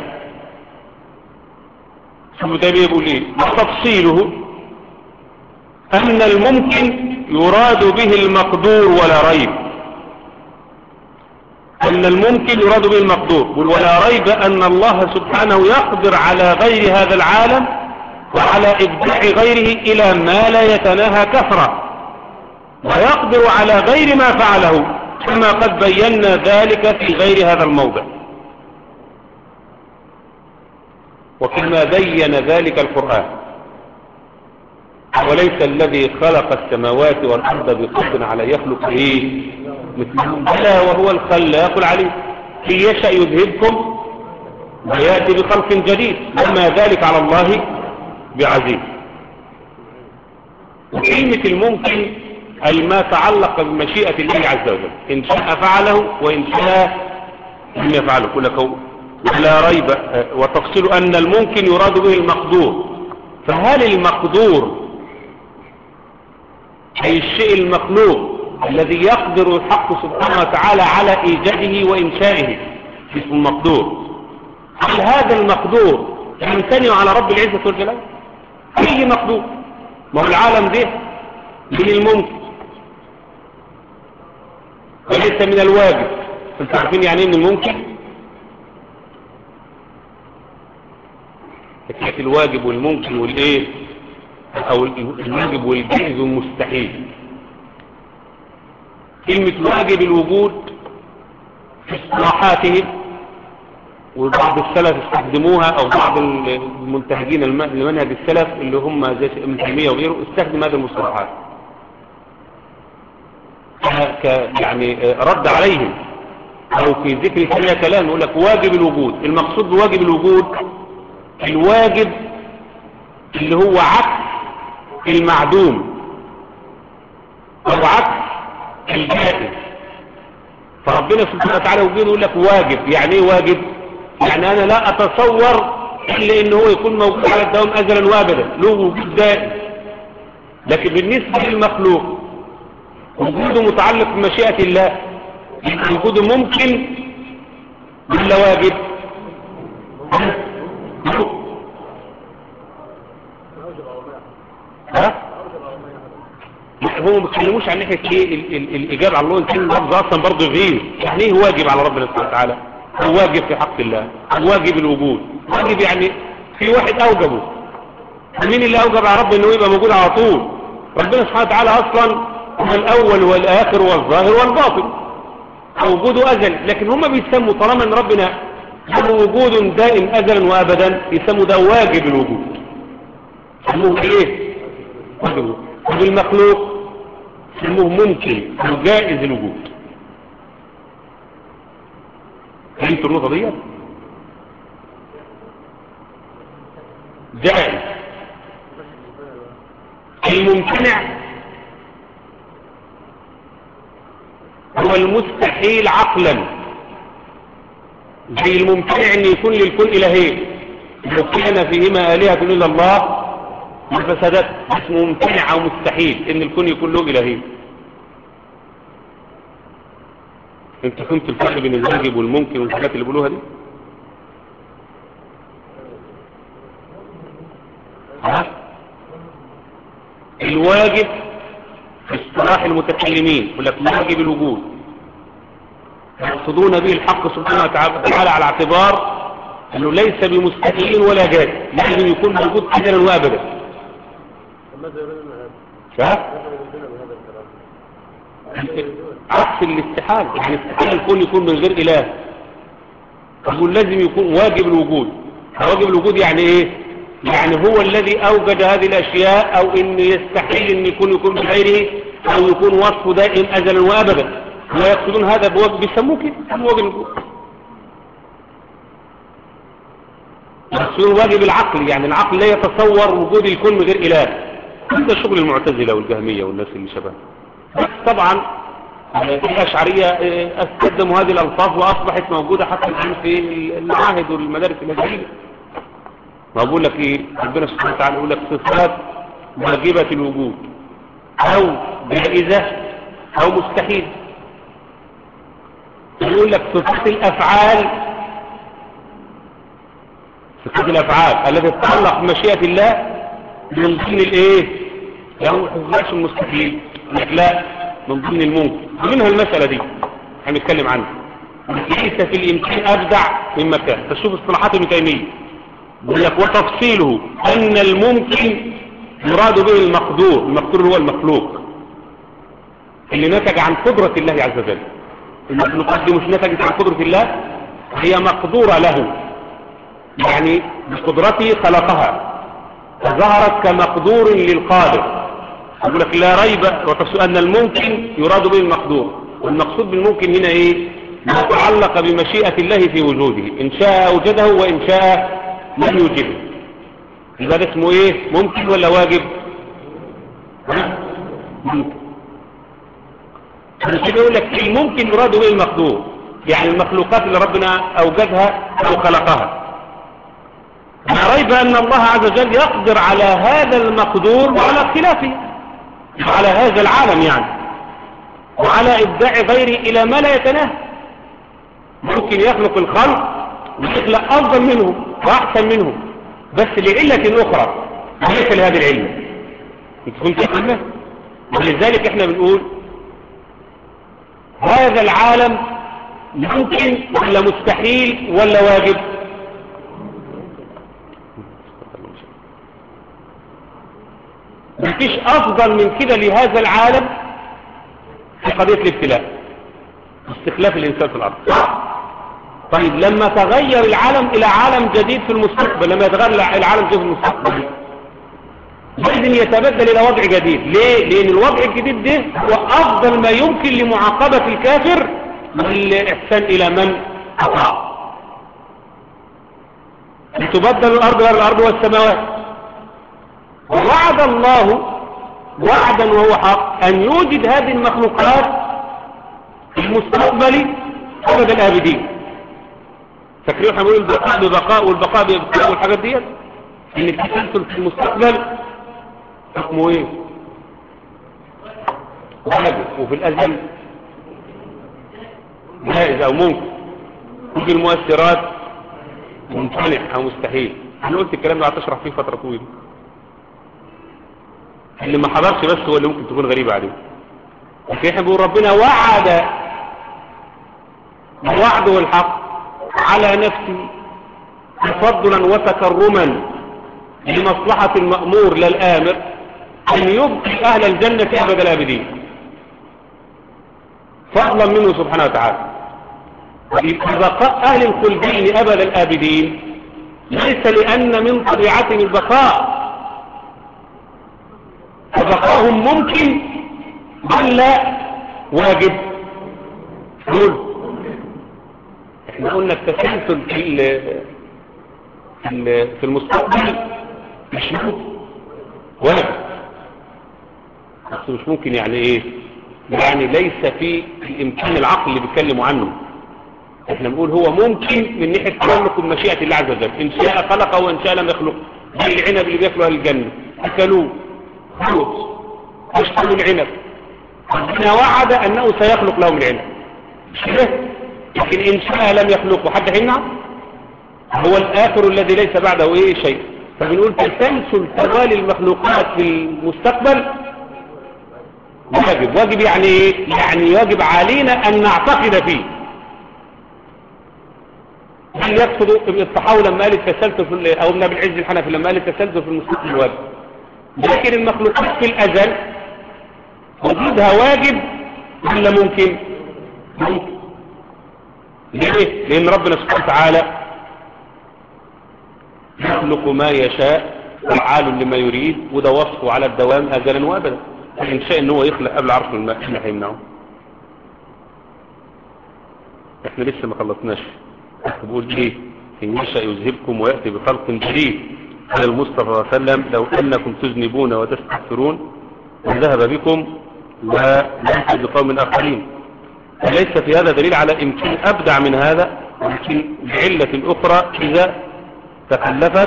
ابن تيمية يقول ايه وتفصيله أن الممكن يراد به المقدور ولا ريب أن الممكن يراد به المقدور ولا ريب أن الله سبحانه يقدر على غير هذا العالم وعلى إبداع غيره إلى ما لا يتناهى كثرة ويقدر على غير ما فعله كما قد بينا ذلك في غير هذا الموضع وكما بين ذلك القرآن وليس الذي خلق السماوات والأرض بقدر على يخلق ايه مثلهم بلى وهو الخلاق العليم في يشأ يذهبكم ويأتي بخلق جديد وما ذلك على الله بعزيز وكلمة الممكن أي ما تعلق بمشيئة الله عز وجل إن شاء فعله وإن شاء لم يفعله كل كون ولا ريب وتفصيل أن الممكن يراد به المقدور فهل المقدور أي الشيء المخلوق الذي يقدر الحق سبحانه وتعالى على إيجاده وإنشائه اسمه المقدور هل هذا المقدور يمتنع على رب العزة والجلال أي مقدور ما هو العالم ده من الممكن وليس من الواجب انتوا عارفين يعني ايه من الممكن حكايه الواجب والممكن والايه او الواجب والجائز والمستحيل كلمة واجب الوجود في اصطلاحاتهم وبعض السلف استخدموها او بعض المنتهجين لمنهج السلف اللي هم زي ابن تيميه وغيره استخدم هذه المصطلحات ك يعني رد عليهم او في ذكر ثانية كلام يقول لك واجب الوجود المقصود بواجب الوجود الواجب اللي هو عكس المعدوم او عكس الجائز فربنا سبحانه وتعالى وجوده يقول لك واجب يعني ايه واجب يعني انا لا اتصور الا ان هو يكون موجود على الدوام ازلا وابدا له وجود دائم لكن بالنسبة للمخلوق وجوده متعلق بمشيئة الله وجوده ممكن ولا واجب ها هم ما بيتكلموش عن ناحيه ايه ال ال الاجابه على الله ان كان اللفظ اصلا برضه غير يعني ايه واجب على ربنا سبحانه وتعالى هو واجب في حق الله واجب الوجود واجب يعني في واحد اوجبه مين اللي اوجب على ربنا انه يبقى موجود على طول ربنا سبحانه وتعالى اصلا هو الاول والاخر والظاهر والباطن وجوده ازل لكن هم بيسموا طالما ان ربنا له وجود دائم ازلا وابدا يسموا ده واجب الوجود يسموه ايه واجب الوجود وبالمخلوق يسموه ممكن او جائز الوجود فهمتوا النقطه دي جائز الممتنع هو المستحيل عقلا زي الممتنع ان يكون للكون الهين لو كان فيهما آلهة إلا الله الفسادات اسمه ممتنع او مستحيل ان الكون يكون له الهين انت فهمت الفرق بين الواجب والممكن والحاجات اللي بيقولوها دي ها الواجب في اصطلاح المتكلمين يقول لك واجب الوجود يقصدون به الحق سبحانه وتعالى على اعتبار انه ليس بمستحيل ولا جائز لازم يكون موجود ازلا وابدا ماذا يريدون هذا؟ فاهم ماذا يريدون بهذا الكلام؟ عكس الاستحال يعني استحال الكون يكون من غير اله يقول لازم يكون واجب الوجود واجب الوجود يعني ايه يعني هو الذي اوجد هذه الاشياء او ان يستحيل ان يكون يكون بغيره او يكون وصفه دائم ازلا وابدا ويقصدون هذا بواجب بيسموه كده يسموه واجب الوجود يقصدون واجب العقل يعني العقل لا يتصور وجود الكون من غير اله هذا شغل المعتزله والجهميه والناس اللي شبه بس طبعا الأشعرية استخدموا هذه الألفاظ وأصبحت موجودة حتى الآن في المعاهد والمدارس الأجنبية ما بقول لك إيه ربنا سبحانه وتعالى يقول لك صفات واجبة الوجود أو جائزة أو مستحيل يقول لك صفات الأفعال صفات الأفعال التي تتعلق بمشيئة الله من ضمن الإيه؟ يعني ما حفظناش المستحيل لك لا من ضمن الممكن ومنها المسألة دي هنتكلم عنها ليس في الإمكان أبدع من مكان تشوف اصطلاحات ابن تيمية يقول لك وتفصيله أن الممكن يراد به المقدور المقدور هو المخلوق اللي نتج عن قدرة الله عز وجل المخلوقات دي مش نتجت عن قدرة الله هي مقدورة له يعني بقدرته خلقها فظهرت كمقدور للقادر يقول لك لا ريب وتفسير أن الممكن يراد به المقدور والمقصود بالممكن هنا إيه ما تعلق بمشيئة الله في وجوده إن شاء أوجده وإن شاء لم يوجده يبقى ده اسمه إيه ممكن ولا واجب ها؟ ممكن عشان يقول لك الممكن يراد به المقدور يعني المخلوقات اللي ربنا أوجدها أو خلقها لا ريب أن الله عز وجل يقدر على هذا المقدور وعلى اختلافه وعلى هذا العالم يعني وعلى إبداع غيره إلى ما لا يتناهى ممكن يخلق الخلق ويخلق أفضل منهم وأحسن منهم بس لعلة أخرى وليس لهذه العلة انت كنت أقولنا ولذلك احنا بنقول هذا العالم ممكن ولا مستحيل ولا واجب مفيش افضل من كده لهذا العالم في قضية الابتلاء استخلاف الانسان في الارض طيب لما تغير العالم الى عالم جديد في المستقبل لما يتغير العالم في المستقبل لازم يتبدل الى وضع جديد ليه لان الوضع الجديد ده هو افضل ما يمكن لمعاقبة الكافر والاحسان الى من اطاع تبدل الارض غير الارض والسماوات ووعد الله وعدا وهو حق ان يوجد هذه المخلوقات في المستقبل ابد الابدين فاكرين احنا بنقول البقاء ببقاء والبقاء ببقاء والحاجات ديت ان التسلسل في المستقبل حكمه ايه واجب وفي الازل جائز او ممكن وفي المؤثرات ممتنع او مستحيل انا قلت الكلام ده هتشرح فيه فتره طويله اللي ما حضرش بس هو اللي ممكن تكون غريبه عليه لكن احنا بنقول ربنا وعد وعده الحق على نفسه تفضلا وتكرما لمصلحة المأمور للآمر أن يبقي أهل الجنة أبد الآبدين فضلا منه سبحانه وتعالى بقاء أهل الخلدين أبد الآبدين ليس لأن من طبيعتهم البقاء فبقاهم ممكن بل لا واجب قول احنا قلنا التسلسل في في في المستقبل مش ممكن واجب بس مش ممكن يعني ايه يعني ليس في الامكان العقل اللي بيتكلموا عنه احنا بنقول هو ممكن من ناحيه تملك مشيئه الله عز وجل ان شاء خلقه وان شاء لم يخلقه زي العنب اللي بياكلوا اهل الجنه اكلوه خلص اشتروا العنب ربنا وعد انه سيخلق لهم العنب مش كده لكن ان شاء لم يخلقه حد هيمنع هو الاخر الذي ليس بعده ايه شيء فبنقول تسلسل توالي المخلوقات في المستقبل واجب واجب يعني ايه يعني يجب علينا ان نعتقد فيه هل يقصد ابن الصحاوي لما قال التسلسل في او ابن ابي العز الحنفي لما قال التسلسل في المستقبل واجب لكن المخلوقات في الازل وجودها واجب ولا ممكن ممكن ليه لان ربنا سبحانه وتعالى يخلق ما يشاء فعال لما يريد وده وصفه على الدوام ازلا وابدا ان شاء ان هو يخلق قبل عرش الماء احنا هيمنعه احنا لسه ما خلصناش بقول ايه ان يشاء يذهبكم وياتي بخلق جديد قال المصطفى صلى الله عليه وسلم لو انكم تذنبون وتستغفرون وذهب بكم وليس بقوم اخرين فليس في هذا دليل على يمكن ابدع من هذا يمكن بعله اخرى اذا تخلفت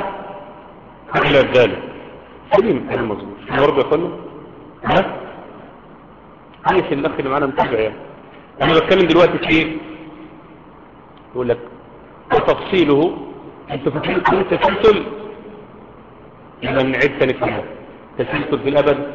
خلت ذلك سليم المظبوط برضه يا فندم ها كويس الاخ اللي معانا متابع يعني انا بتكلم دلوقتي في ايه يقول لك وتفصيله انت فاكرين كل تسلسل يبقى نعيد تاني فيها تسلسل في الابد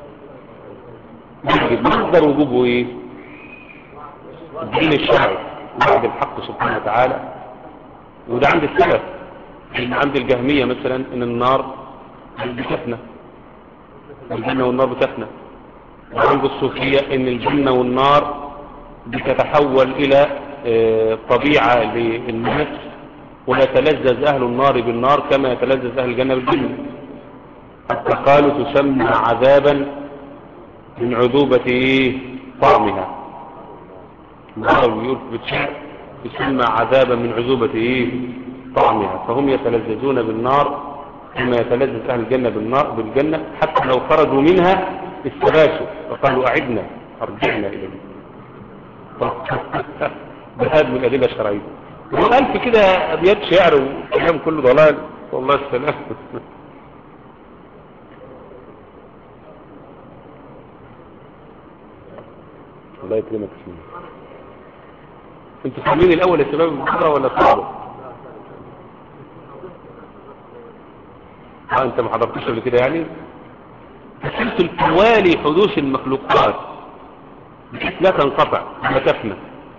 يجب مصدر وجوبه ايه الدين الشرعي بعد الحق سبحانه وتعالى وده عند السلف إن عند الجهمية مثلا ان النار بتفنى الجنة والنار بتفنى وعند الصوفية ان الجنة والنار بتتحول الى آه، طبيعة للناس ويتلذذ اهل النار بالنار كما يتلذذ اهل الجنة بالجنة حتى قالوا تسمى عذابا من عذوبة إيه؟ طعمها الله يقول بتشعر تسمى عذابا من عذوبة إيه؟ طعمها فهم يتلذذون بالنار كما يتلذذ أهل الجنة بالنار بالجنة حتى لو خرجوا منها استغاثوا وقالوا أعدنا أرجعنا إليه بهذا من الأدلة الشرعية وقال في كده أبيات شعر وكلام كله ضلال والله السلام الله يكرمك فيه انتوا فاهمين الاول يا شباب المحاضره ولا صعبه اه انت ما حضرتوش قبل كده يعني تسلسل توالي حدوث المخلوقات بحيث لا تنقطع لا تفنى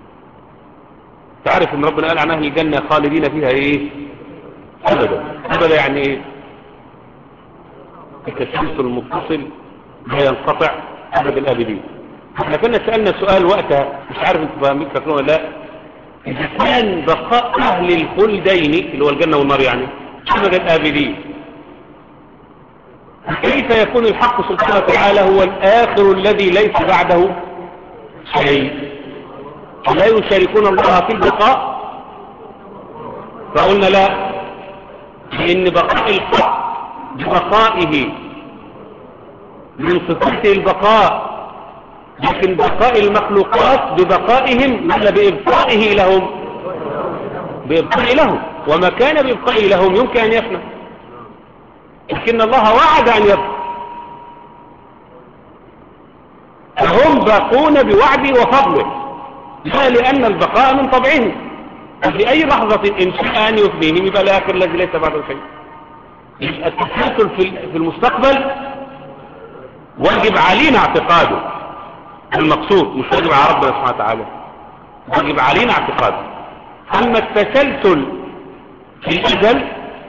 تعرف ان ربنا قال عن اهل الجنه خالدين فيها ايه ابدا ابدا يعني ايه التسلسل المتصل لا ينقطع ابد الابدين احنا كنا سألنا سؤال وقتها مش عارف انتوا فاهمين فاكرون ولا لا اذا كان بقاء اهل الخلدين اللي هو الجنة والنار يعني ابد الابدين كيف يكون الحق سبحانه وتعالى هو الاخر الذي ليس بعده شيء لا يشاركون الله في البقاء فقلنا لا لان بقاء الحق ببقائه من صفته البقاء لكن بقاء المخلوقات ببقائهم ولا بإبقائه لهم بإبقاء لهم وما كان بإبقائه لهم يمكن أن يفنى لكن الله وعد أن يبقى فهم باقون بوعده وفضله لا لأن البقاء من طبعهم في أي لحظة إن شاء أن يفنيهم يبقى الآخر الذي ليس بعده شيء التسلسل في المستقبل واجب علينا اعتقاده المقصود مش واجب على ربنا سبحانه وتعالى واجب علينا اعتقاده أما التسلسل في الأجل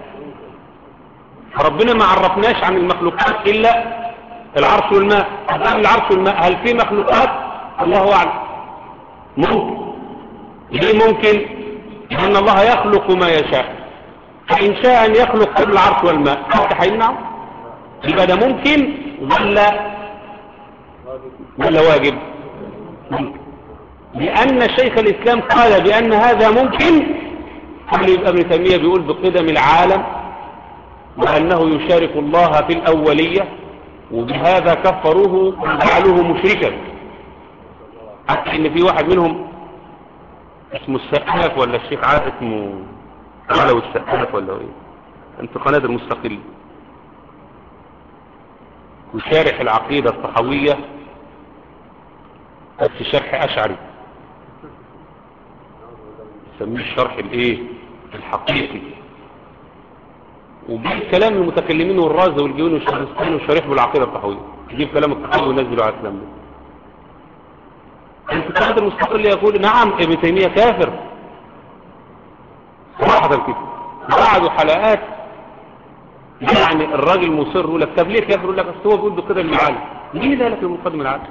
ربنا ما عرفناش عن المخلوقات إلا العرش والماء أمام العرش والماء هل في مخلوقات الله أعلم ممكن ليه ممكن لأن الله يخلق ما يشاء فإن شاء أن يخلق قبل العرش والماء حتى هيمنعه يبقى ده ممكن ولا ولا واجب ممكن لأن شيخ الإسلام قال بأن هذا ممكن قبل يبقى ابن تيمية بيقول بقدم العالم وأنه يشارك الله في الأولية وبهذا كفروه وجعلوه مشركا حتى إن في واحد منهم اسمه السقاف ولا الشيخ عاد اسمه علو السقاف ولا ايه انت قنادر مستقل وشارح العقيدة الطحوية في شرح أشعري سميه الشرح الايه الحقيقي وجيب كلام المتكلمين والرازة والجيون والشهرستان والشريح بالعقيدة الطحوية يجيب كلام الطحوي وينزله على الكلام ده الاتحاد المستقل يقول نعم ابن تيمية كافر صراحة كده بعد حلقات يعني الراجل مصر يقول لك طب ليه كافر يقول لك بس هو بيقول بكده المعالم مين اللي قالك المقدم العالم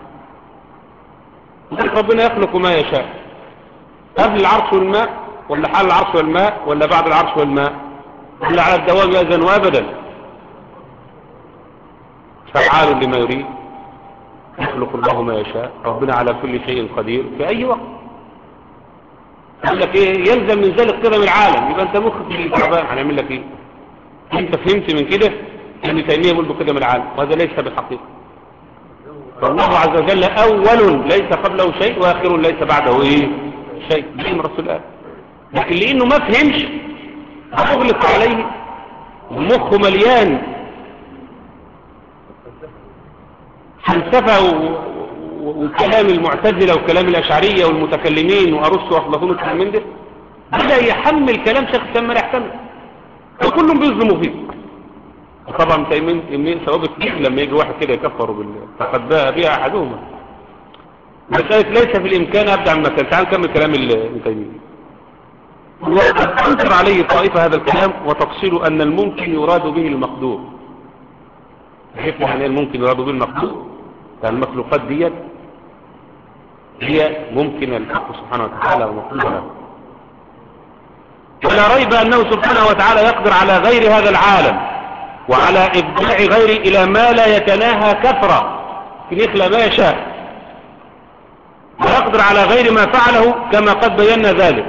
ربنا يخلق ما يشاء قبل العرش والماء ولا حال العرش والماء ولا بعد العرش والماء ولا على الدوام يأذن وابدا فعال لما يريد يخلق الله ما يشاء ربنا على كل شيء قدير في أي وقت يقول لك إيه يلزم من ذلك قدم العالم يبقى أنت مخك في التعبان هنعمل لك إيه أنت فهمت من كده أن تيمية يقول بقدم العالم وهذا ليس بالحقيقة فالله عز وجل أول ليس قبله شيء وآخر ليس بعده إيه شيء دين رسول الله لكن لأنه ما فهمش أغلق عليه مخه مليان فلسفة و- وكلام المعتزلة وكلام الأشعرية والمتكلمين وأرسطو وأفلاطون والكلام من ده بدأ يحمل كلام شيخ الإسلام ما لا يحتمل فكلهم بيظلموا فيه طبعا تيمين تيمين ثواب كبير لما يجي واحد كده يكفر بال فقد باء بها أحدهما مسألة ليس في الإمكان أبدع من مثال تعال نكمل كلام ال- ابن تيمية وقد أنكر عليه طائفة هذا الكلام وتفصيل أن الممكن يراد به المقدور كيف يعني الممكن يراد به المقدور يعني المخلوقات ديت هي ممكن الحق سبحانه وتعالى ومقدور له ولا ريب أنه سبحانه وتعالى يقدر على غير هذا العالم وعلى إبداع غيره إلى ما لا يتناهى كثرة يخلق ما يشاء ويقدر على غير ما فعله كما قد بينا ذلك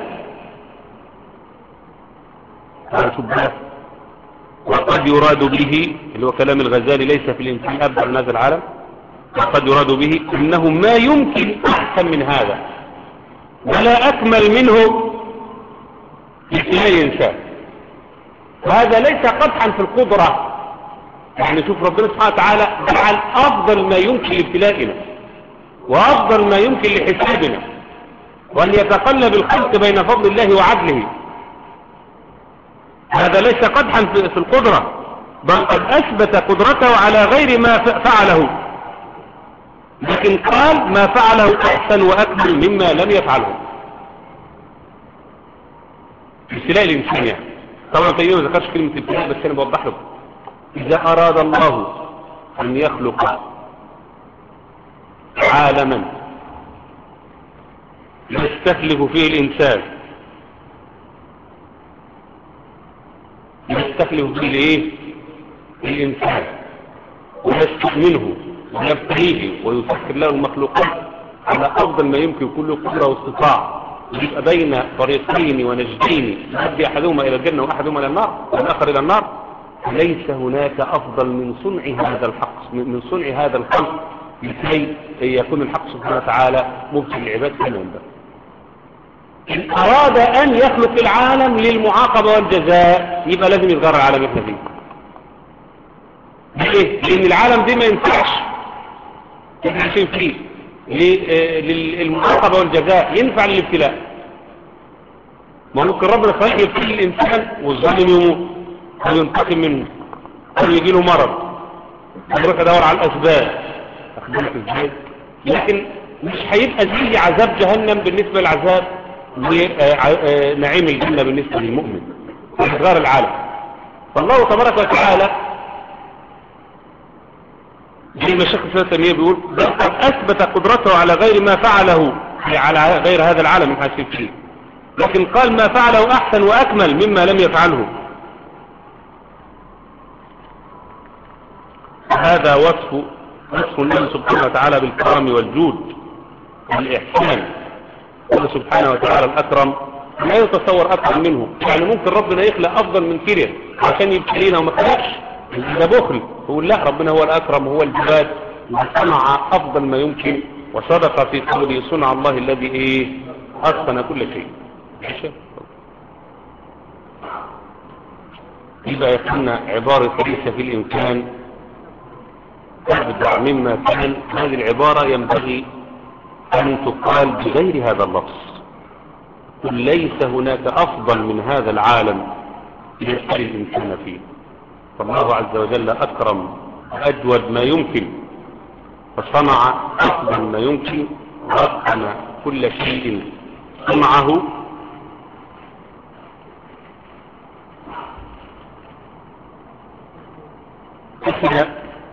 هذا شبهة وقد يراد به اللي هو كلام الغزالي ليس في الإنسان أبدع من هذا العالم وقد يراد به إنه ما يمكن أحسن من هذا ولا أكمل منه في أي إنسان وهذا ليس قدحا في القدرة يعني شوف ربنا سبحانه وتعالى جعل أفضل ما يمكن لابتلائنا وأفضل ما يمكن لحسابنا وأن يتقلب الخلق بين فضل الله وعدله هذا ليس قدحا في في القدرة بل قد أثبت قدرته على غير ما ف- فعله لكن قال ما فعله أحسن وأكمل مما لم يفعله ابتلاء الإنسان يعني طبعا تقريبا ما ذكرش كلمة ابتلاء بس أنا بوضح لكم إذا أراد الله أن يخلق عالما يستهلك فيه الإنسان يستخلف فيه الايه الانسان ويستؤمنه ويبتليه ويسخر له المخلوقات على افضل ما يمكن كل قدره واستطاع يبقى بين طريقين ونجدين يؤدي احدهما الى الجنه واحدهما الى النار والاخر الى النار ليس هناك افضل من صنع هذا الحق من صنع هذا الخلق لكي يكون الحق سبحانه وتعالى مبتل العباد كما ينبغي إن أراد أن يخلق العالم للمعاقبة والجزاء يبقى لازم يتغير العالم احنا فيه ليه؟ لأن العالم دي ما ينفعش احنا عايشين فيه ل- آه، للمعاقبة والجزاء ينفع للابتلاء ما ممكن ربنا صحيح يبتلي الإنسان والظالم يموت أو ينتقم منه أو يجي له مرض يروح يدور على الأسباب أخبرك إزاي لكن مش هيبقى زي عذاب جهنم بالنسبة للعذاب ونعيم الجنة بالنسبة للمؤمن وإصغار العالم فالله تبارك وتعالى زي ما الشيخ الإسلام تيمية بيقول بل قد أثبت قدرته على غير ما فعله على غير هذا العالم من حيث فيه لكن قال ما فعله أحسن وأكمل مما لم يفعله هذا وصف وصف الله سبحانه وتعالى بالكرم والجود والإحسان الله سبحانه وتعالى الأكرم لا يتصور أكثر منه يعني ممكن ربنا يخلق أفضل من كده عشان يبتلينا وما خلقش ده بخل يقول لا ربنا هو الأكرم هو الجواد وصنع أفضل ما يمكن وصدق في قوله صنع الله الذي إيه أتقن كل شيء ماشي؟ يبقى يقولنا عبارة ليس في الإمكان تبدع مما كان هذه العبارة ينبغي أن تقال بغير هذا اللفظ قل ليس هناك أفضل من هذا العالم ليبتلي الإنسان فيه فالله عز وجل أكرم وأجود ما يمكن فصنع أفضل ما يمكن وأتقن كل شيء صنعه أثناء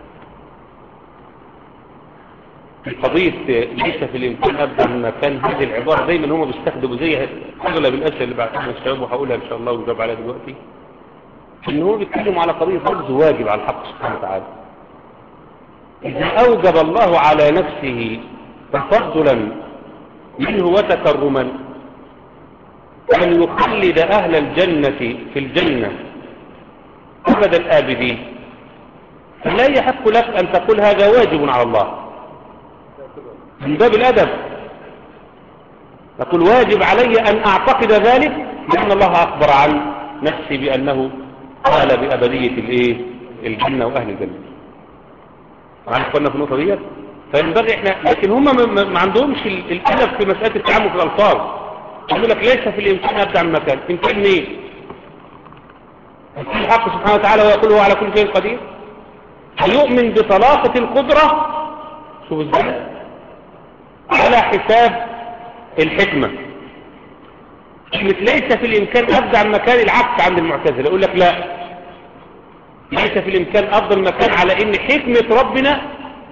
في قضية ليس في الإمكان أبدا من مكان هذه العبارة دايما هم بيستخدموا زي أغلب الأسئلة اللي بعتها الشباب وهقولها إن شاء الله ونجاوب عليها دلوقتي إن هم بيتكلموا على قضية فرض واجب على الحق سبحانه وتعالى إذا أوجب الله على نفسه تفضلا منه وتكرما أن يخلد أهل الجنة في الجنة أبد الآبدين فلا يحق لك أن تقول هذا واجب على الله من باب الأدب تقول واجب علي أن أعتقد ذلك لأن الله أخبر عن نفسي بأنه قال بأبدية الإيه؟ الجنة وأهل الجنة عارف قلنا في النقطة ديت فينبغي احنا لكن هم ما- ما ما عندهمش ال- الألف في مسألة التعامل في الألفاظ يقول لك ليس في الإمكان أبدع من مكان إمكان مين؟ الحق سبحانه وتعالى ويقول هو على كل شيء قدير هيؤمن بطلاقة القدرة شوف ازاي على حساب الحكمة كلمة ليس في الإمكان أبدع مكان العكس عند المعتزلة يقول لك لا ليس في الإمكان أفضل مكان على إن حكمة ربنا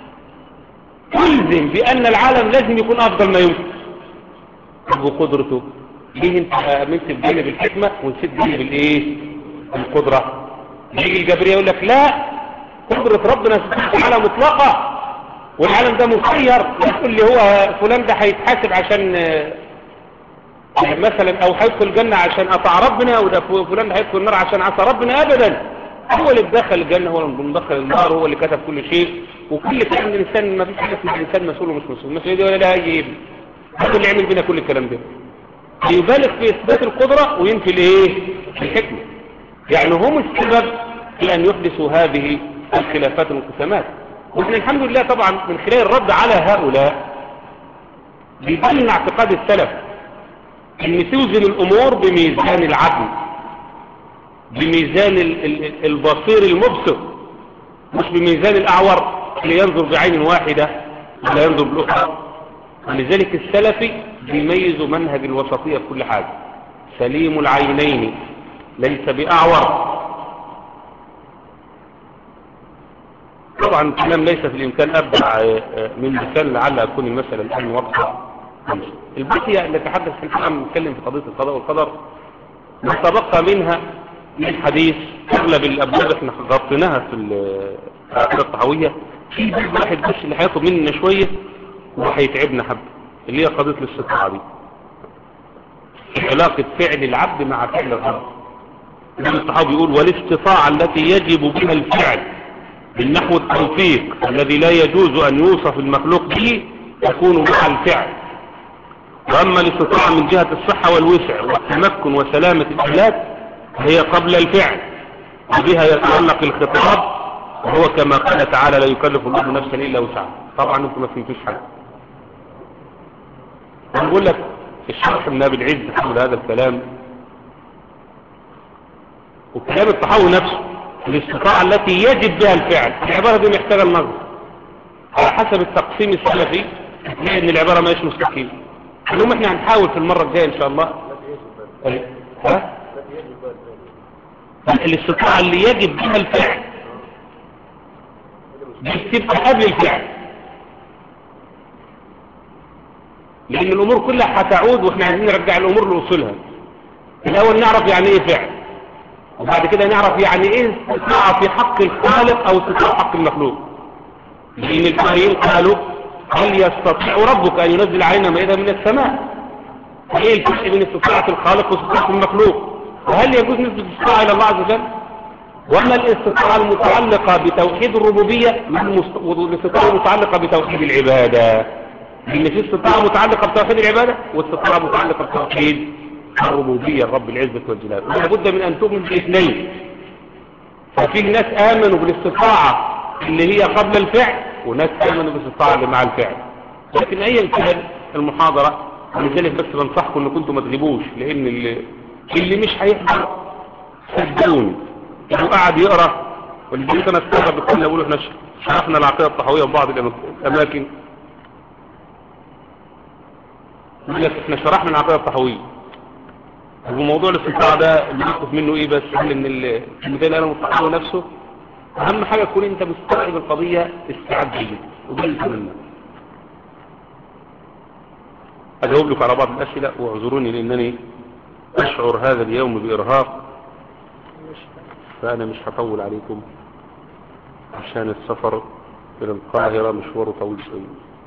تلزم بأن العالم لازم يكون أفضل ما يمكن وقدرته ليه انت آمنت بجانب الحكمة ونسيت جانب الايه القدرة يجي الجبرية يقول لك لا قدرة ربنا سبحانه وتعالى مطلقة والعالم ده مسير يقول لي هو فلان ده هيتحاسب عشان آه، مثلا او هيدخل الجنة عشان اطاع ربنا وده فلان ده هيدخل النار عشان عصى ربنا ابدا هو اللي دخل الجنة هو اللي مدخل النار هو اللي كتب كل شيء وكل كلام الانسان ما فيش حاجه اسمها الانسان مسؤول ومش مسؤول مسؤول دي ولا لا يجيب هذا اللي عمل بينا كل الكلام ده يبالغ في اثبات القدرة وينفي الايه الحكمة يعني هم السبب في ان يحدثوا هذه الخلافات والانقسامات واحنا الحمد لله طبعا من خلال الرد على هؤلاء بيبين اعتقاد السلف ان توزن الامور بميزان العدل بميزان ال- ال- البصير المبصر مش بميزان الاعور اللي ينظر بعين واحدة ولا ينظر بالاخرى ولذلك السلفي بيميز منهج الوسطية في كل حاجة سليم العينين ليس بأعور طبعا الكلام ليس في الإمكان أبدع آه، آه، من مثال لعل أكون المسألة الآن واضحة البقية اللي تحدث في الحلقة نتكلم في قضية القضاء والقدر ما تبقى منها من حديث أغلب الأبواب احنا غطيناها في العقيدة الطحاوية في باب واحد بس اللي هيطلب مننا شوية وهيتعبنا حبة اللي هي قضية الاستطاعة دي علاقة فعل العبد مع فعل الرب ابن الصحابي يقول والاستطاعة التي يجب بها الفعل من نحو التوفيق الذي لا يجوز أن يوصف المخلوق به تكون مع الفعل وأما الاستطاعة من جهة الصحة والوسع والتمكن وسلامة الأولاد هي قبل الفعل وبها يتعلق الخطاب وهو كما قال تعالى لا يكلف الله نفسا إلا وسعها طبعا انتم ما فهمتوش حاجة ونقول لك الشرح من ابي العز حول هذا الكلام وكلام الطحاوي نفسه الاستطاعة التي يجب بها الفعل العبارة دي محتاجة النظر على حسب التقسيم السلفي هتلاقي ان العبارة ما هيش مستقيمة المهم احنا هنحاول في المرة الجاية ان شاء الله ها الاستطاعة اللي يجب بها الفعل دي بتبقى قبل الفعل لان الامور كلها هتعود واحنا عايزين نرجع الامور لاصولها الاول نعرف يعني ايه فعل وبعد كده نعرف يعني ايه استطاعة في حق الخالق او استطاعة في حق المخلوق لان الفقهيين قالوا هل يستطيع ربك ان ينزل علينا مائدة من السماء ايه الفرق بين استطاعة الخالق واستطاعة المخلوق وهل يجوز نسبة الاستطاعة الى الله عز وجل واما الاستطاعة المتعلقة بتوحيد الربوبية والاستطاعة المتعلقة بتوحيد العبادة لان في استطاعة متعلقة بتوحيد العبادة واستطاعة متعلقة بتوحيد الربوبية الرب العزة والجلال لابد من ان تؤمن بالاثنين ففي ناس امنوا بالاستطاعة اللي هي قبل الفعل وناس امنوا بالاستطاعة اللي مع الفعل لكن ايا كان المحاضرة لذلك بس بنصحكم ان كنتم ما تغيبوش لان اللي, اللي مش هيحضر صدقوني لو قاعد يقرا واللي انا استغرب بكل اقول احنا شرحنا العقيده الطحاويه في بعض الاماكن يقول لك احنا شرحنا العقيده الطحاويه وموضوع الاستطاعه ده اللي يخطف منه ايه بس هل ان المثال انا الطحاوي نفسه اهم حاجه تكون انت مستوعب القضيه استعد جيد وده اللي يتمنى اجاوب لكم على بعض الاسئله واعذروني لانني اشعر هذا اليوم بارهاق فأنا مش هطول عليكم عشان السفر إلى القاهرة مشواره طويل شوية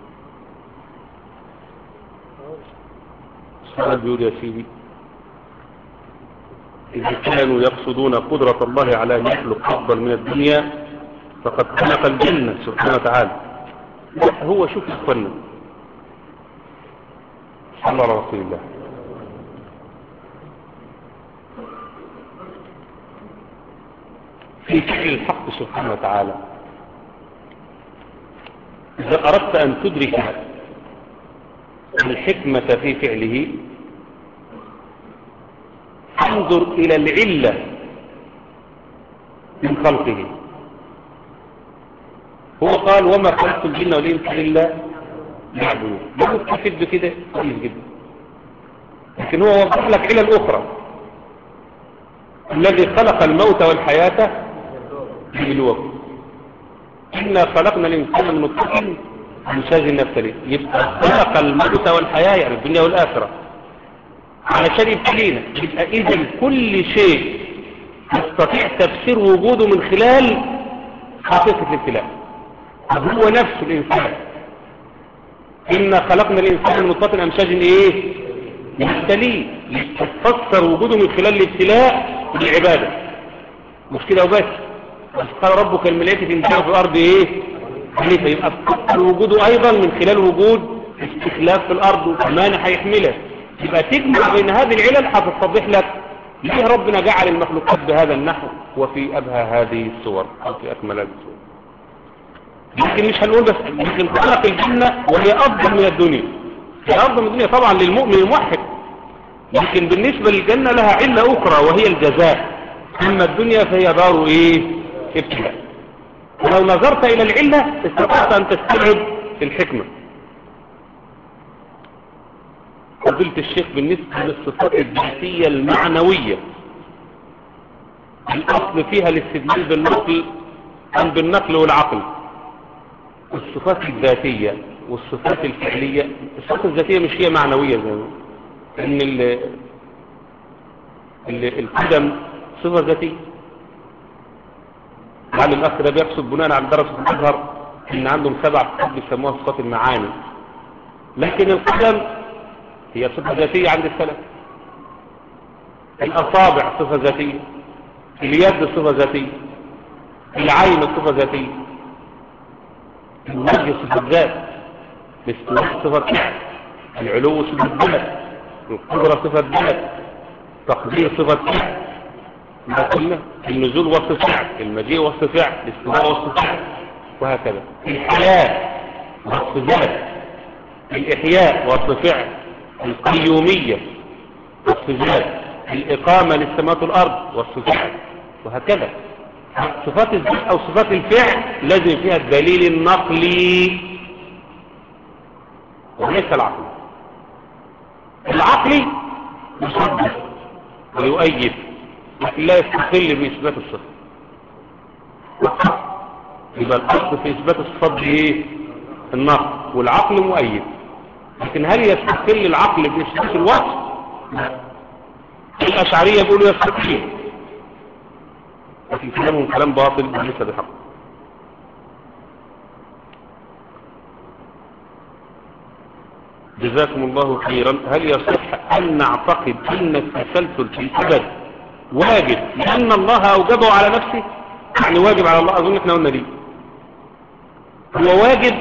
السؤال بيقول يا سيدي إذا كانوا يقصدون قدرة الله على أن يخلق أفضل من الدنيا فقد خلق الجنة سبحانه وتعالى هو شوف إخوانا صلى الله على رسول الله في فعل الحق سبحانه وتعالى إذا أردت أن تدرك الحكمة في فعله انظر إلى العلة من خلقه هو قال وما خلقت الجن والإنس إلا يعبدون ده مستفيد بكده كويس جدا لكن هو وضح لك علل أخرى الذي خلق الموت والحياة بالوقت إنا خلقنا الإنسان من نطفة أمشاج نبتلي يبقى خلق الموت والحياة يعني الدنيا والآخرة علشان يبتلينا يبقى إذا كل شيء يستطيع تفسير وجوده من خلال حقيقة الابتلاء هو نفس الإنسان إنا خلقنا الإنسان من نطفة أمشاج إيه يبتليه تفسر وجوده من خلال الابتلاء بالعبادة مش كده وبس بس قال ربك الملائكة انتهوا في الأرض إيه خليفة يبقى تفسر وجوده أيضا من خلال وجود استخلاف في الأرض وكمان هيحملها يبقى تجمع بين هذه العلل هتتضح لك ليه ربنا جعل المخلوقات بهذا النحو وفي أبهى هذه الصور أو في أكمل هذه الصور لكن مش هنقول بس لكن خلق الجنة وهي أفضل من الدنيا هي أفضل من الدنيا طبعا للمؤمن الموحد لكن بالنسبة للجنة لها علة أخرى وهي الجزاء أما الدنيا فهي دار إيه ابتلاء ولو نظرت إلى العلة استطعت أن تستوعب الحكمة فضيلة الشيخ بالنسبة للصفات الذاتية المعنوية الأصل فيها الاستدلال بالنقل أم بالنقل والعقل الصفات الذاتية والصفات الفعلية الصفات الذاتية مش هي معنوية زي ما ان ال ال القدم صفة ذاتية على الأخ ده بيقصد بناء على درس الأزهر ان عندهم سبع صفات بيسموها صفات المعاني لكن القدم هي صفة ذاتية عند السلف الأصابع صفة ذاتية اليد صفة ذاتية العين صفة ذاتية الوجه صفة ذات الاستواء صفة فعل العلو صفة ذات القدرة صفة ذات تقدير صفة فعل ما قلنا النزول وصف فعل المجيء وصف فعل الاستواء وصف فعل وهكذا الحياة وصف ذات الإحياء وصف فعل القيومية وصف ذات الإقامة للسماوات والأرض وصف فعل وهكذا صفات الذات أو صفات الفعل لازم فيها الدليل النقلي وليس العقلي العقلي يصدق ويؤيد لكن لا يستقل بإثبات الصفة يبقى الأصل في إثبات الصفات دي إيه؟ النقل والعقل مؤيد لكن هل يستقل العقل بإثبات الوصف؟ لا الأشعرية بيقولوا يستقل لكن كلامهم كلام باطل وليس بحق جزاكم الله خيرا هل يصح أن نعتقد أن التسلسل في الأبد واجب لأن الله أوجبه على نفسه يعني واجب على الله أظن احنا قلنا دي هو واجب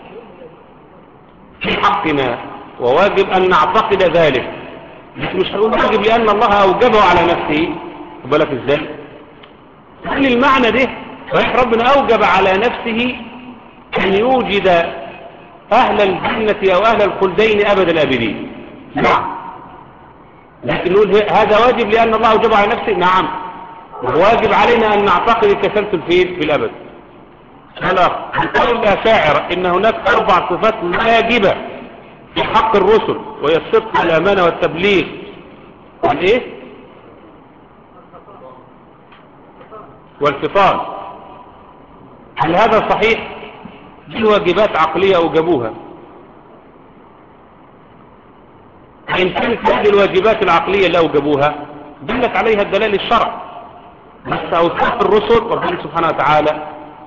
في حقنا وواجب أن نعتقد ذلك لكن مش هنقول واجب لأن الله أوجبه على نفسه بالك ازاي هل المعنى ده صحيح ربنا أوجب على نفسه أن يوجد أهل الجنة أو أهل الخلدين أبد الأبدين نعم لكن نقول هذا واجب لأن الله أوجب على نفسه نعم واجب علينا أن نعتقد التسلسل فين في الأبد خلاص يقول الأشاعر إن هناك أربع صفات واجبة في حق الرسل وهي الصدق والأمانة والتبليغ والإيه والفطان هل هذا صحيح دي واجبات عقلية أوجبوها إن كانت هذه الواجبات العقلية اللي أوجبوها دلت عليها الدلال الشرع بس أوصاف الرسل ربنا سبحانه وتعالى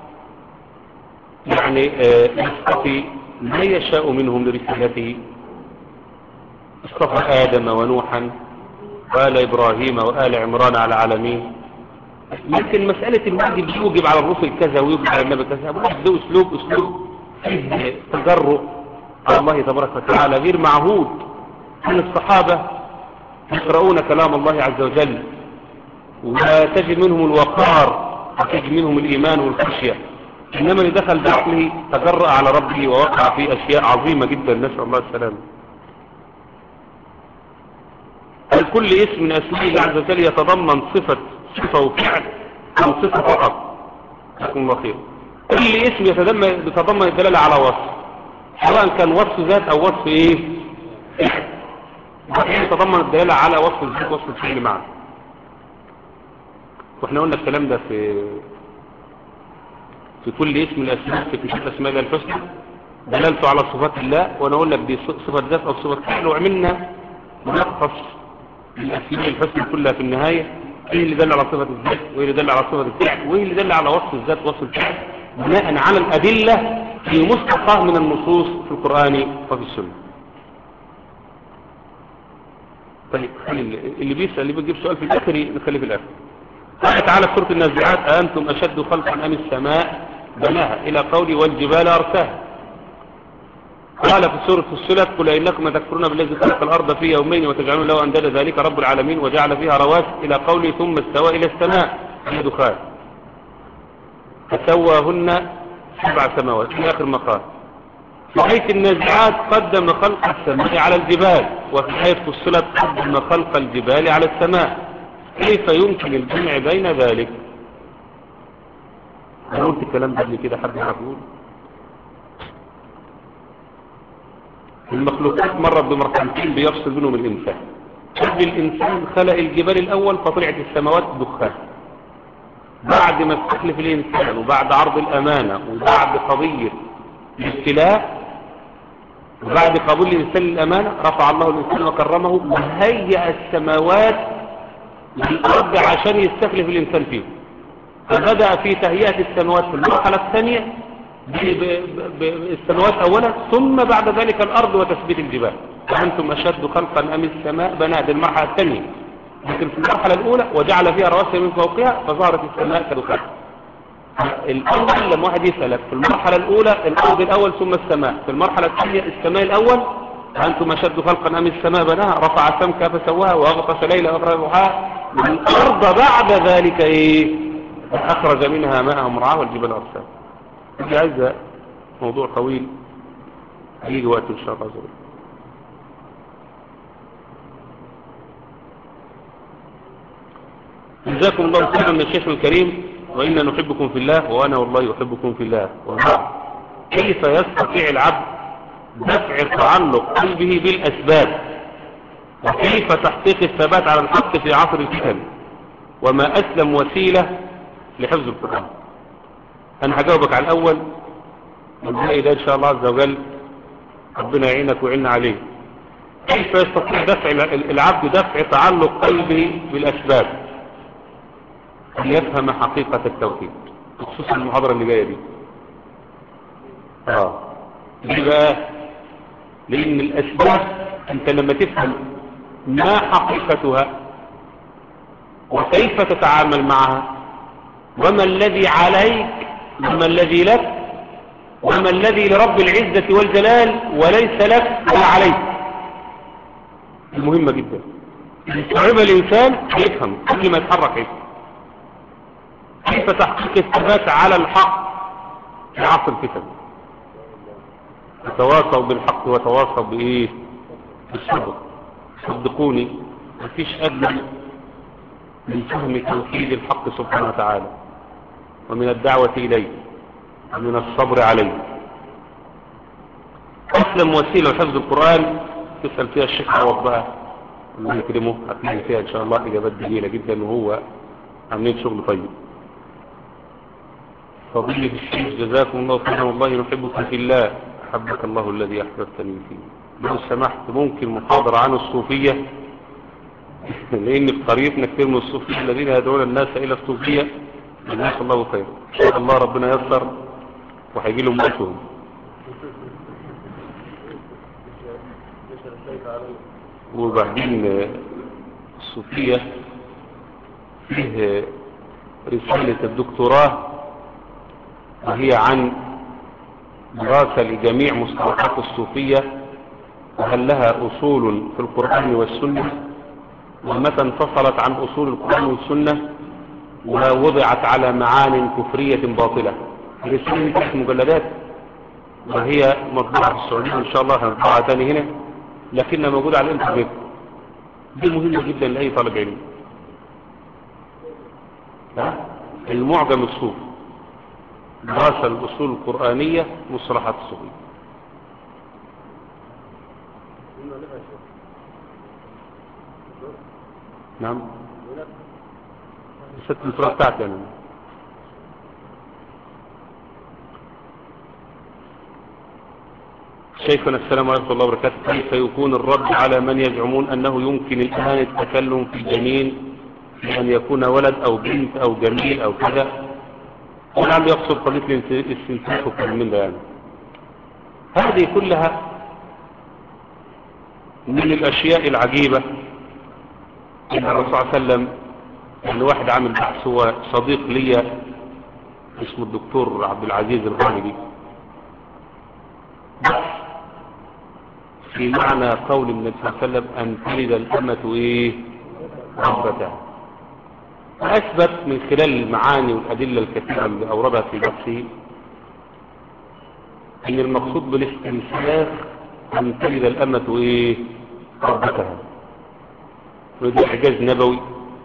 يعني يصطفي ما يشاء منهم لرسالته اصطفى آدم ونوحا وآل إبراهيم وآل عمران على العالمين لكن مسألة الواجب يوجب على الرسل كذا ويوجب على النبي كذا أبو ده أسلوب أسلوب فيه تجرؤ على الله تبارك وتعالى غير معهود من الصحابة يقرؤون كلام الله عز وجل وتجد منهم الوقار وتجد منهم الإيمان والخشية إنما اللي دخل بعقله تجرأ على ربه ووقع في أشياء عظيمة جدا نسأل الله السلامة هل كل اسم من أسماء الله عز وجل يتضمن صفة صفة وفعل أو صفة فقط جزاكم الله خير كل اسم يتضمن يتضمن الدلالة على وصف سواء كان وصف ذات أو وصف إيه فعل يتضمن الدلالة على وصف الذات وصف الفعل معا واحنا قلنا الكلام ده في في كل اسم من الأسماء في كتاب أسماء الله الحسنى دلالته على صفات الله وأنا أقول لك دي صفة ذات أو صفة فعل وعملنا ملخص الأسماء الحسنى كلها في النهاية ايه اللي دل على صفة الذات وايه اللي دل على صفة الفعل وايه اللي دل على وصف الذات وصف الفعل بناء على الأدلة في مستقى من النصوص في القرآن وفي السنة طيب اللي بيسأل اللي بيجيب سؤال في الآخر نخليه في الآخر قال تعالى في سورة النازعات أأنتم أشد خلقا أم السماء بناها إلى قولي والجبال أرساها قال في سورة السلف قل إنكم تكفرون بالذي خلق الأرض في يومين وتجعلون له أندادا ذلك رب العالمين وجعل فيها رواسي إلى قوله ثم استوى إلى السماء هي دخان فسواهن سبع سماوات في آخر مقال في آية النازعات قدم خلق السماء على الجبال وفي آية فصلت قدم خلق الجبال على السماء كيف يمكن الجمع بين ذلك أنا قلت الكلام ده قبل كده حد يقول المخلوقات مرت بمرحلتين بيفصل بينهم الإنسان قبل الإنسان خلق الجبال الأول فطلعت السماوات دخان بعد ما استخلف الإنسان وبعد عرض الأمانة وبعد قضية الابتلاء وبعد قبول الإنسان الأمانة رفع الله الإنسان وكرمه وهيأ السماوات للأرض عشان يستخلف الإنسان فيه فبدأ في تهيئة السماوات في المرحلة الثانية بالسماوات أولا ثم بعد ذلك الأرض وتثبيت الجبال وأنتم أشد خلقا أم السماء بناء المرحلة الثانية لكن في المرحلة الأولى وجعل فيها رواسي من فوقها فظهرت السماء كدخان الأول لما واحد يسألك في المرحلة الأولى الأرض الأول ثم السماء في المرحلة الثانية السماء الأول أنتم أشد خلقا أم السماء بناها رفع سمكها فسواها وأغطش ليلة أخرى روحها الأرض بعد ذلك إيه أخرج منها ماءها مرعاها والجبال أرسال دي عايزة موضوع طويل هيجي وقت إن شاء الله عز وجل جزاكم الله خيرا من الشيخ الكريم وإنا نحبكم في الله وأنا والله أحبكم في الله وبعد كيف يستطيع العبد دفع تعلق قلبه بالأسباب وكيف تحقيق الثبات على الحق في عصر الفتن وما أسلم وسيلة لحفظ القرآن أنا هجاوبك على الأول والباقي ده إن شاء الله عز وجل ربنا يعينك ويعيننا عليه كيف يستطيع دفع العبد دفع تعلق قلبه بالأسباب أن يفهم حقيقة التوحيد بخصوص المحاضرة اللي جاية دي آه ليه بقى لأن الأسباب أنت لما تفهم ما حقيقتها وكيف تتعامل معها وما الذي عليك وما الذي لك وما الذي لرب العزة والجلال وليس لك ولا عليك المهمة جدا يستوعب الإنسان يفهم قبل ما يتحرك يفهم كيف تحقيق الثبات على الحق في عصر الفتن تواصوا بالحق وتواصوا بإيه بالصبر صدقوني مفيش أجمل من فهم توحيد الحق سبحانه وتعالى ومن الدعوة إليه ومن الصبر عليه أسلم وسيلة لحفظ القرآن تسأل فيها الشيخ عوض بقى الله يكرمه هتلاقي فيها إن شاء الله إجابات جميلة جدا وهو عاملين شغل طيب فضيلة الشيخ جزاكم الله خيرا والله نحبكم في الله أحبك الله الذي أحببتني فيه لو سمحت ممكن محاضرة عن الصوفية لأن في قريتنا كثير من الصوفية الذين يدعون الناس إلى الصوفية جزاك الله خيرا إن شاء الله ربنا يسر وهيجي لهم موتهم وبعدين الصوفية فيه رسالة الدكتوراه وهي عن دراسة لجميع مصطلحات الصوفية وهل لها أصول في القرآن والسنة ومتى انفصلت عن أصول القرآن والسنة ووضعت على معان كفرية باطلة الرسالة دي تحت مجلدات وهي مطبوعة في السعودية إن شاء الله هنطبعها تاني هنا لكنها موجودة على الإنترنت دي مهمة جدا لأي طالب علم ها؟ المعجم الصوفي دراسة الأصول القرآنية مصطلحات الصوفية إنه نفع شيء نعم هناك ست المصطلحات بتاعتي أنا شيخنا السلام عليكم ورحمة الله وبركاته كيف يكون الرد على من يزعمون أنه يمكن الآن التكلم في الجنين بأن يكون ولد أو بنت أو جميل أو كذا ولعل يقصد قضية الاستنساخ وكلام من ده يعني هذه كلها من الأشياء العجيبة إن الرسول صلى الله عليه وسلم يعني واحد عامل بحث هو صديق ليا اسمه الدكتور عبد العزيز الغامدي بحث في معنى قول النبي صلى الله عليه وسلم أن تلد الأمة إيه ربتها أثبت من خلال المعاني والأدلة الكثيرة اللي أوردها في بحثه أن المقصود بالاستنساخ أن تلد الأمة إيه ربتها وده إعجاز نبوي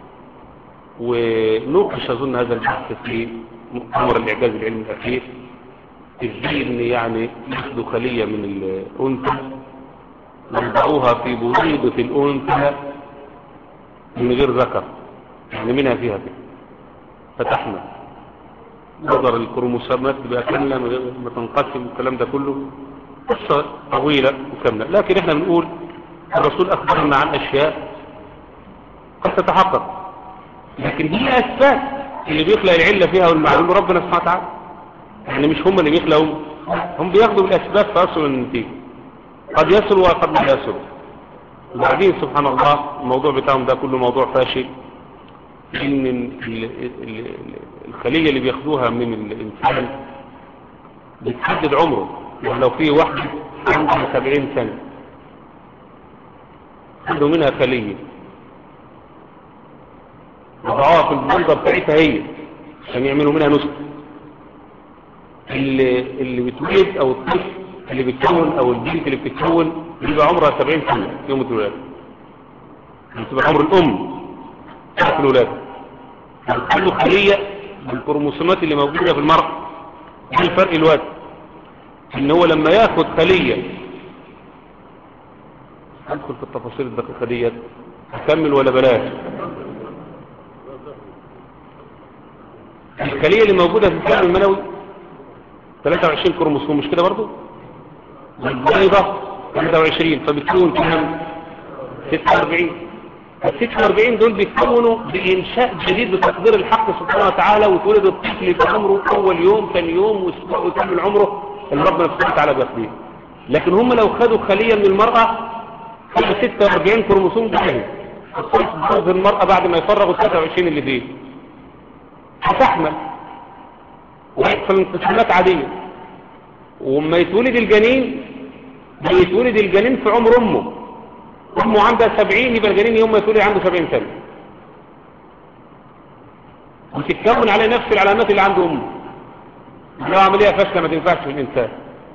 ونوقش أظن هذا البحث في مؤتمر الإعجاز العلمي الأخير ازاي ان يعني ياخدوا خلية من الأنثى يوضعوها في بويضة الأنثى من غير ذكر يعني منها فيها كده فتحمل نظر الكروموسومات تبقى كاملة من غير ما تنقسم والكلام ده كله قصة طويلة وكاملة لكن احنا بنقول الرسول أخبرنا عن أشياء قد تتحقق لكن هي أسباب اللي بيخلق العلة فيها والمعلومة ربنا سبحانه وتعالى يعني مش هم اللي بيخلقوا هم بياخدوا بالأسباب فيصلوا للنتيجة قد يصلوا وقد لا يصلوا وبعدين سبحان الله الموضوع بتاعهم ده كله موضوع فاشل ان ال- ال- ال- الخلية اللي بياخدوها من الإنسان بتحدد عمره يعني لو في واحد عنده سبعين سنة خدوا منها خلية وضعوها في البلدة بتاعتها هي عشان يعملوا منها نسخة اللي, اللي بتولد او الطفل اللي بتكون او البنت اللي بتتكون بيبقى عمرها 70 سنة يوم الولادة بتبقى عمر الام بتاعت الولادة بتخلوا خلية بالكروموسومات اللي موجودة في المرأة دي الفرق الوقت ان هو لما ياخد خلية هدخل في التفاصيل الدقيقة ديت هكمل ولا بلاش الخلية اللي موجودة في الكلام المنوي 23 كروموسوم مش كده برضو البيضة 23 فبتكون كام 46 ال 46 دول بيتكونوا بإنشاء جديد بتقدير الحق سبحانه وتعالى وتولد الطفل يبقى عمره أول يوم ثاني يوم واسبوع ويكمل عمره اللي ربنا سبحانه وتعالى بيقضيه لكن هم لو خدوا خلية من المرأة خدوا 46 كروموسوم جاهز في المرأة بعد ما يفرغوا 23 اللي فيه هتحمل ويحصل انقسامات عادية وما يتولد الجنين بيتولد الجنين في عمر امه امه عندها سبعين يبقى الجنين يوم ما يتولد عنده سبعين سنة وتتكون على نفس العلامات اللي عنده امه لو عملية فاشلة ما تنفعش في الانسان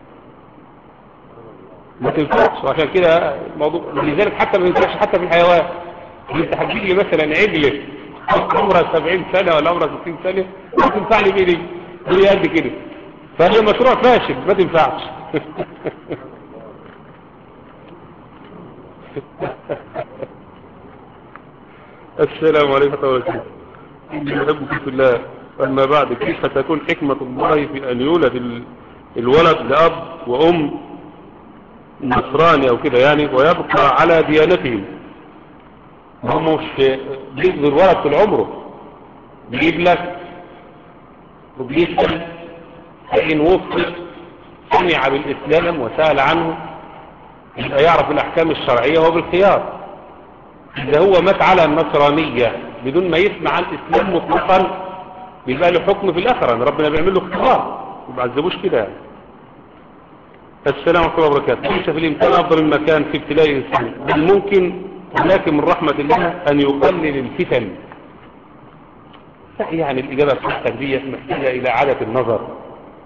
ما تنفعش وعشان كده الموضوع لذلك حتى ما ينفعش حتى في الحيوان انت هتجيب لي مثلا عجلة عمرها 70 سنة ولا عمرها 60 سنة ما تنفع لي بيه دي دي قد كده فهي مشروع فاشل ما تنفعش السلام عليكم ورحمة الله وبركاته إني أحبكم في الله أما بعد كيف تكون حكمة الله في أن يولد ال- الولد لأب وأم نصراني أو كده يعني ويبقى على ديانتهم هم مش بيجذوا الولد طول عمره بيجيب لك وبيسأل فإن وفق سمع بالإسلام وسأل عنه يبقى يعرف الأحكام الشرعية هو بالخيار إذا هو مات على النصرانية بدون ما يسمع عن الإسلام مطلقا بيبقى له حكم في الآخرة أن ربنا بيعمل له اختبار ما بعذبوش كده يعني. السلام عليكم ورحمة الله وبركاته ليس في الإمكان أفضل المكان في ابتلاء الإنسان بل ممكن ولكن من رحمة الله أن يقلل الفتن لا يعني الإجابة بتاعتك دي محتاجة إلى عادة النظر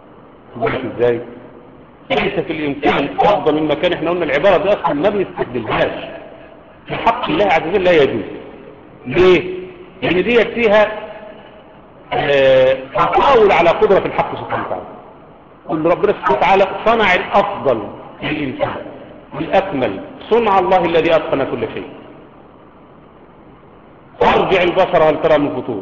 بالك ازاي ليس في الامكان افضل من مكان احنا قلنا العباره دي اصلا ما بنستخدمهاش في حق الله عز وجل لا يجوز ليه لان ديت فيها آه، تطاول على قدره الحق سبحانه وتعالى ان ربنا سبحانه وتعالى صنع الافضل للانسان الاكمل صنع الله الذي اتقن كل شيء ارجع البصر هل ترى من فطور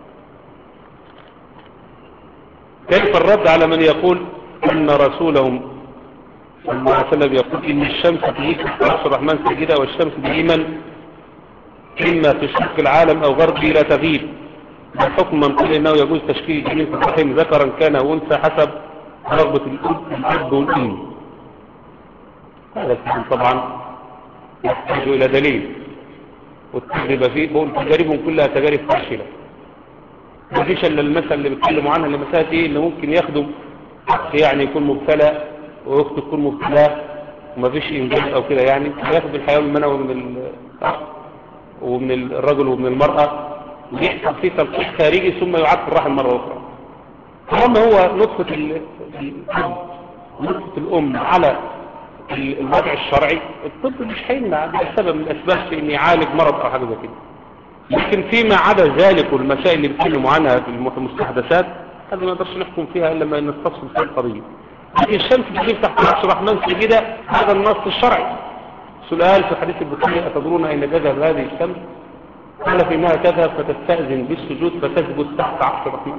كيف الرد على من يقول ان رسولهم صلى الله عليه وسلم يقول ان الشمس تجيك عرش الرحمن سجدة والشمس دائما اما في شرق العالم او غربه لا تغيب بحكم من قال انه يجوز تشكيل جنين في الرحم ذكرا كان او انثى حسب رغبة الأب الأب والأم هذا الكلام طبعا يحتاج إلى دليل والتجربة فيه بقول تجاربهم كلها تجارب فاشلة ما فيش إلا المثل اللي بيتكلموا عنها اللي مسألة إيه اللي ممكن يخدم أخ يعني يكون مبتلى وأخت تكون مبتلى وما فيش إنجاز أو كده يعني ياخد الحيوان المنوي من الأخ ومن الرجل ومن المرأة ويحصل فيه تلقيح خارجي ثم يعاد في الرحم مرة أخرى طالما هو نطفة ال- الأب نطفة الأم على ال- الوضع الشرعي الطب مش هيمنع ده سبب من الأسباب في إن يعالج مرض أو حاجة زي كده لكن فيما عدا ذلك والمسائل اللي بيتكلموا عنها في المستحدثات هذه ما نقدرش نحكم فيها إلا لما نستفصل في القضية لكن الشمس تجيب تحت عرش الرحمن سجدة هذا النص الشرعي سؤال في حديث البخاري أتدرون أين تذهب هذه الشمس قال في إنها تذهب فتستأذن بالسجود فتثبت تحت عرش الرحمن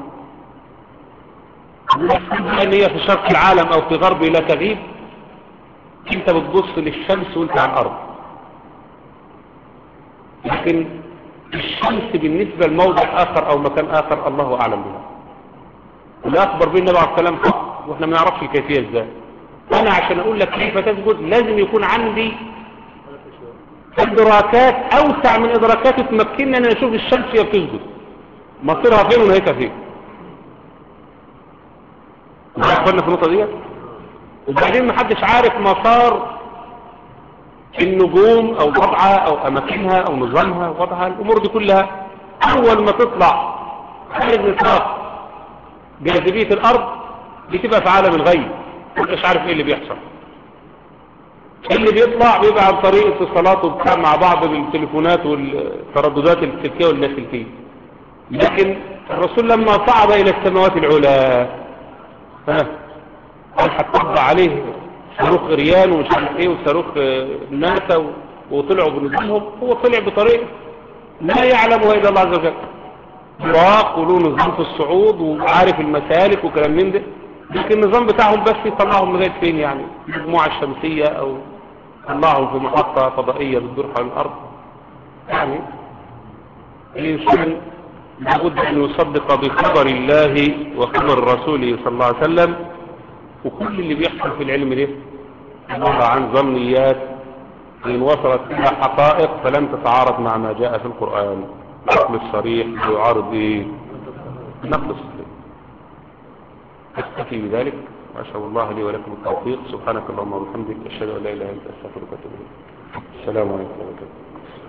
ان هي في شرق العالم او في غربه لا تغيب انت بتبص للشمس وانت على الارض لكن الشمس بالنسبة لموضع اخر او مكان اخر الله اعلم بها اللي اخبر بينا بعض كلام حق واحنا ما نعرفش الكيفية ازاي انا عشان اقول لك كيف تسجد لازم يكون عندي ادراكات اوسع من ادراكات تمكنني ان أنا اشوف الشمس هي بتسجد مصيرها فين ونهايتها فين أخبرنا في النقطة دي وبعدين محدش عارف مسار النجوم أو وضعها أو أماكنها أو نظامها وضعها الأمور دي كلها أول ما تطلع خارج نطاق جاذبية الأرض بتبقى في عالم الغيب مش عارف إيه اللي بيحصل اللي بيطلع بيبقى عن طريق اتصالات وبتاع مع بعض بالتليفونات والترددات السلكية واللاسلكية لكن الرسول لما صعد إلى السماوات العلى ها قال هتطبع عليه صاروخ اريان ومش عارف ايه وصاروخ آه، ناسا و- وطلعوا بنظامهم هو طلع بطريقه لا يعلمها الا الله عز وجل براق وله نظام في الصعود وعارف المسالك وكلام من ده لكن النظام بتاعهم بس يطلعهم لغايه فين يعني المجموعه الشمسيه او يطلعهم في محطه فضائيه بتدور حول الارض يعني الانسان لابد أن يصدق بخبر الله وخبر رسوله صلى الله عليه وسلم وكل اللي بيحصل في العلم ده عبارة عن ظنيات إن وصلت إلى حقائق فلم تتعارض مع ما جاء في القرآن النقل الصريح يعارض إيه؟ النقل الصريح أستفي بذلك وأسأل الله لي ولكم التوفيق سبحانك اللهم وبحمدك أشهد أن لا إله إلا أنت أستغفرك وأتوب إليك السلام عليكم ورحمة الله وبركاته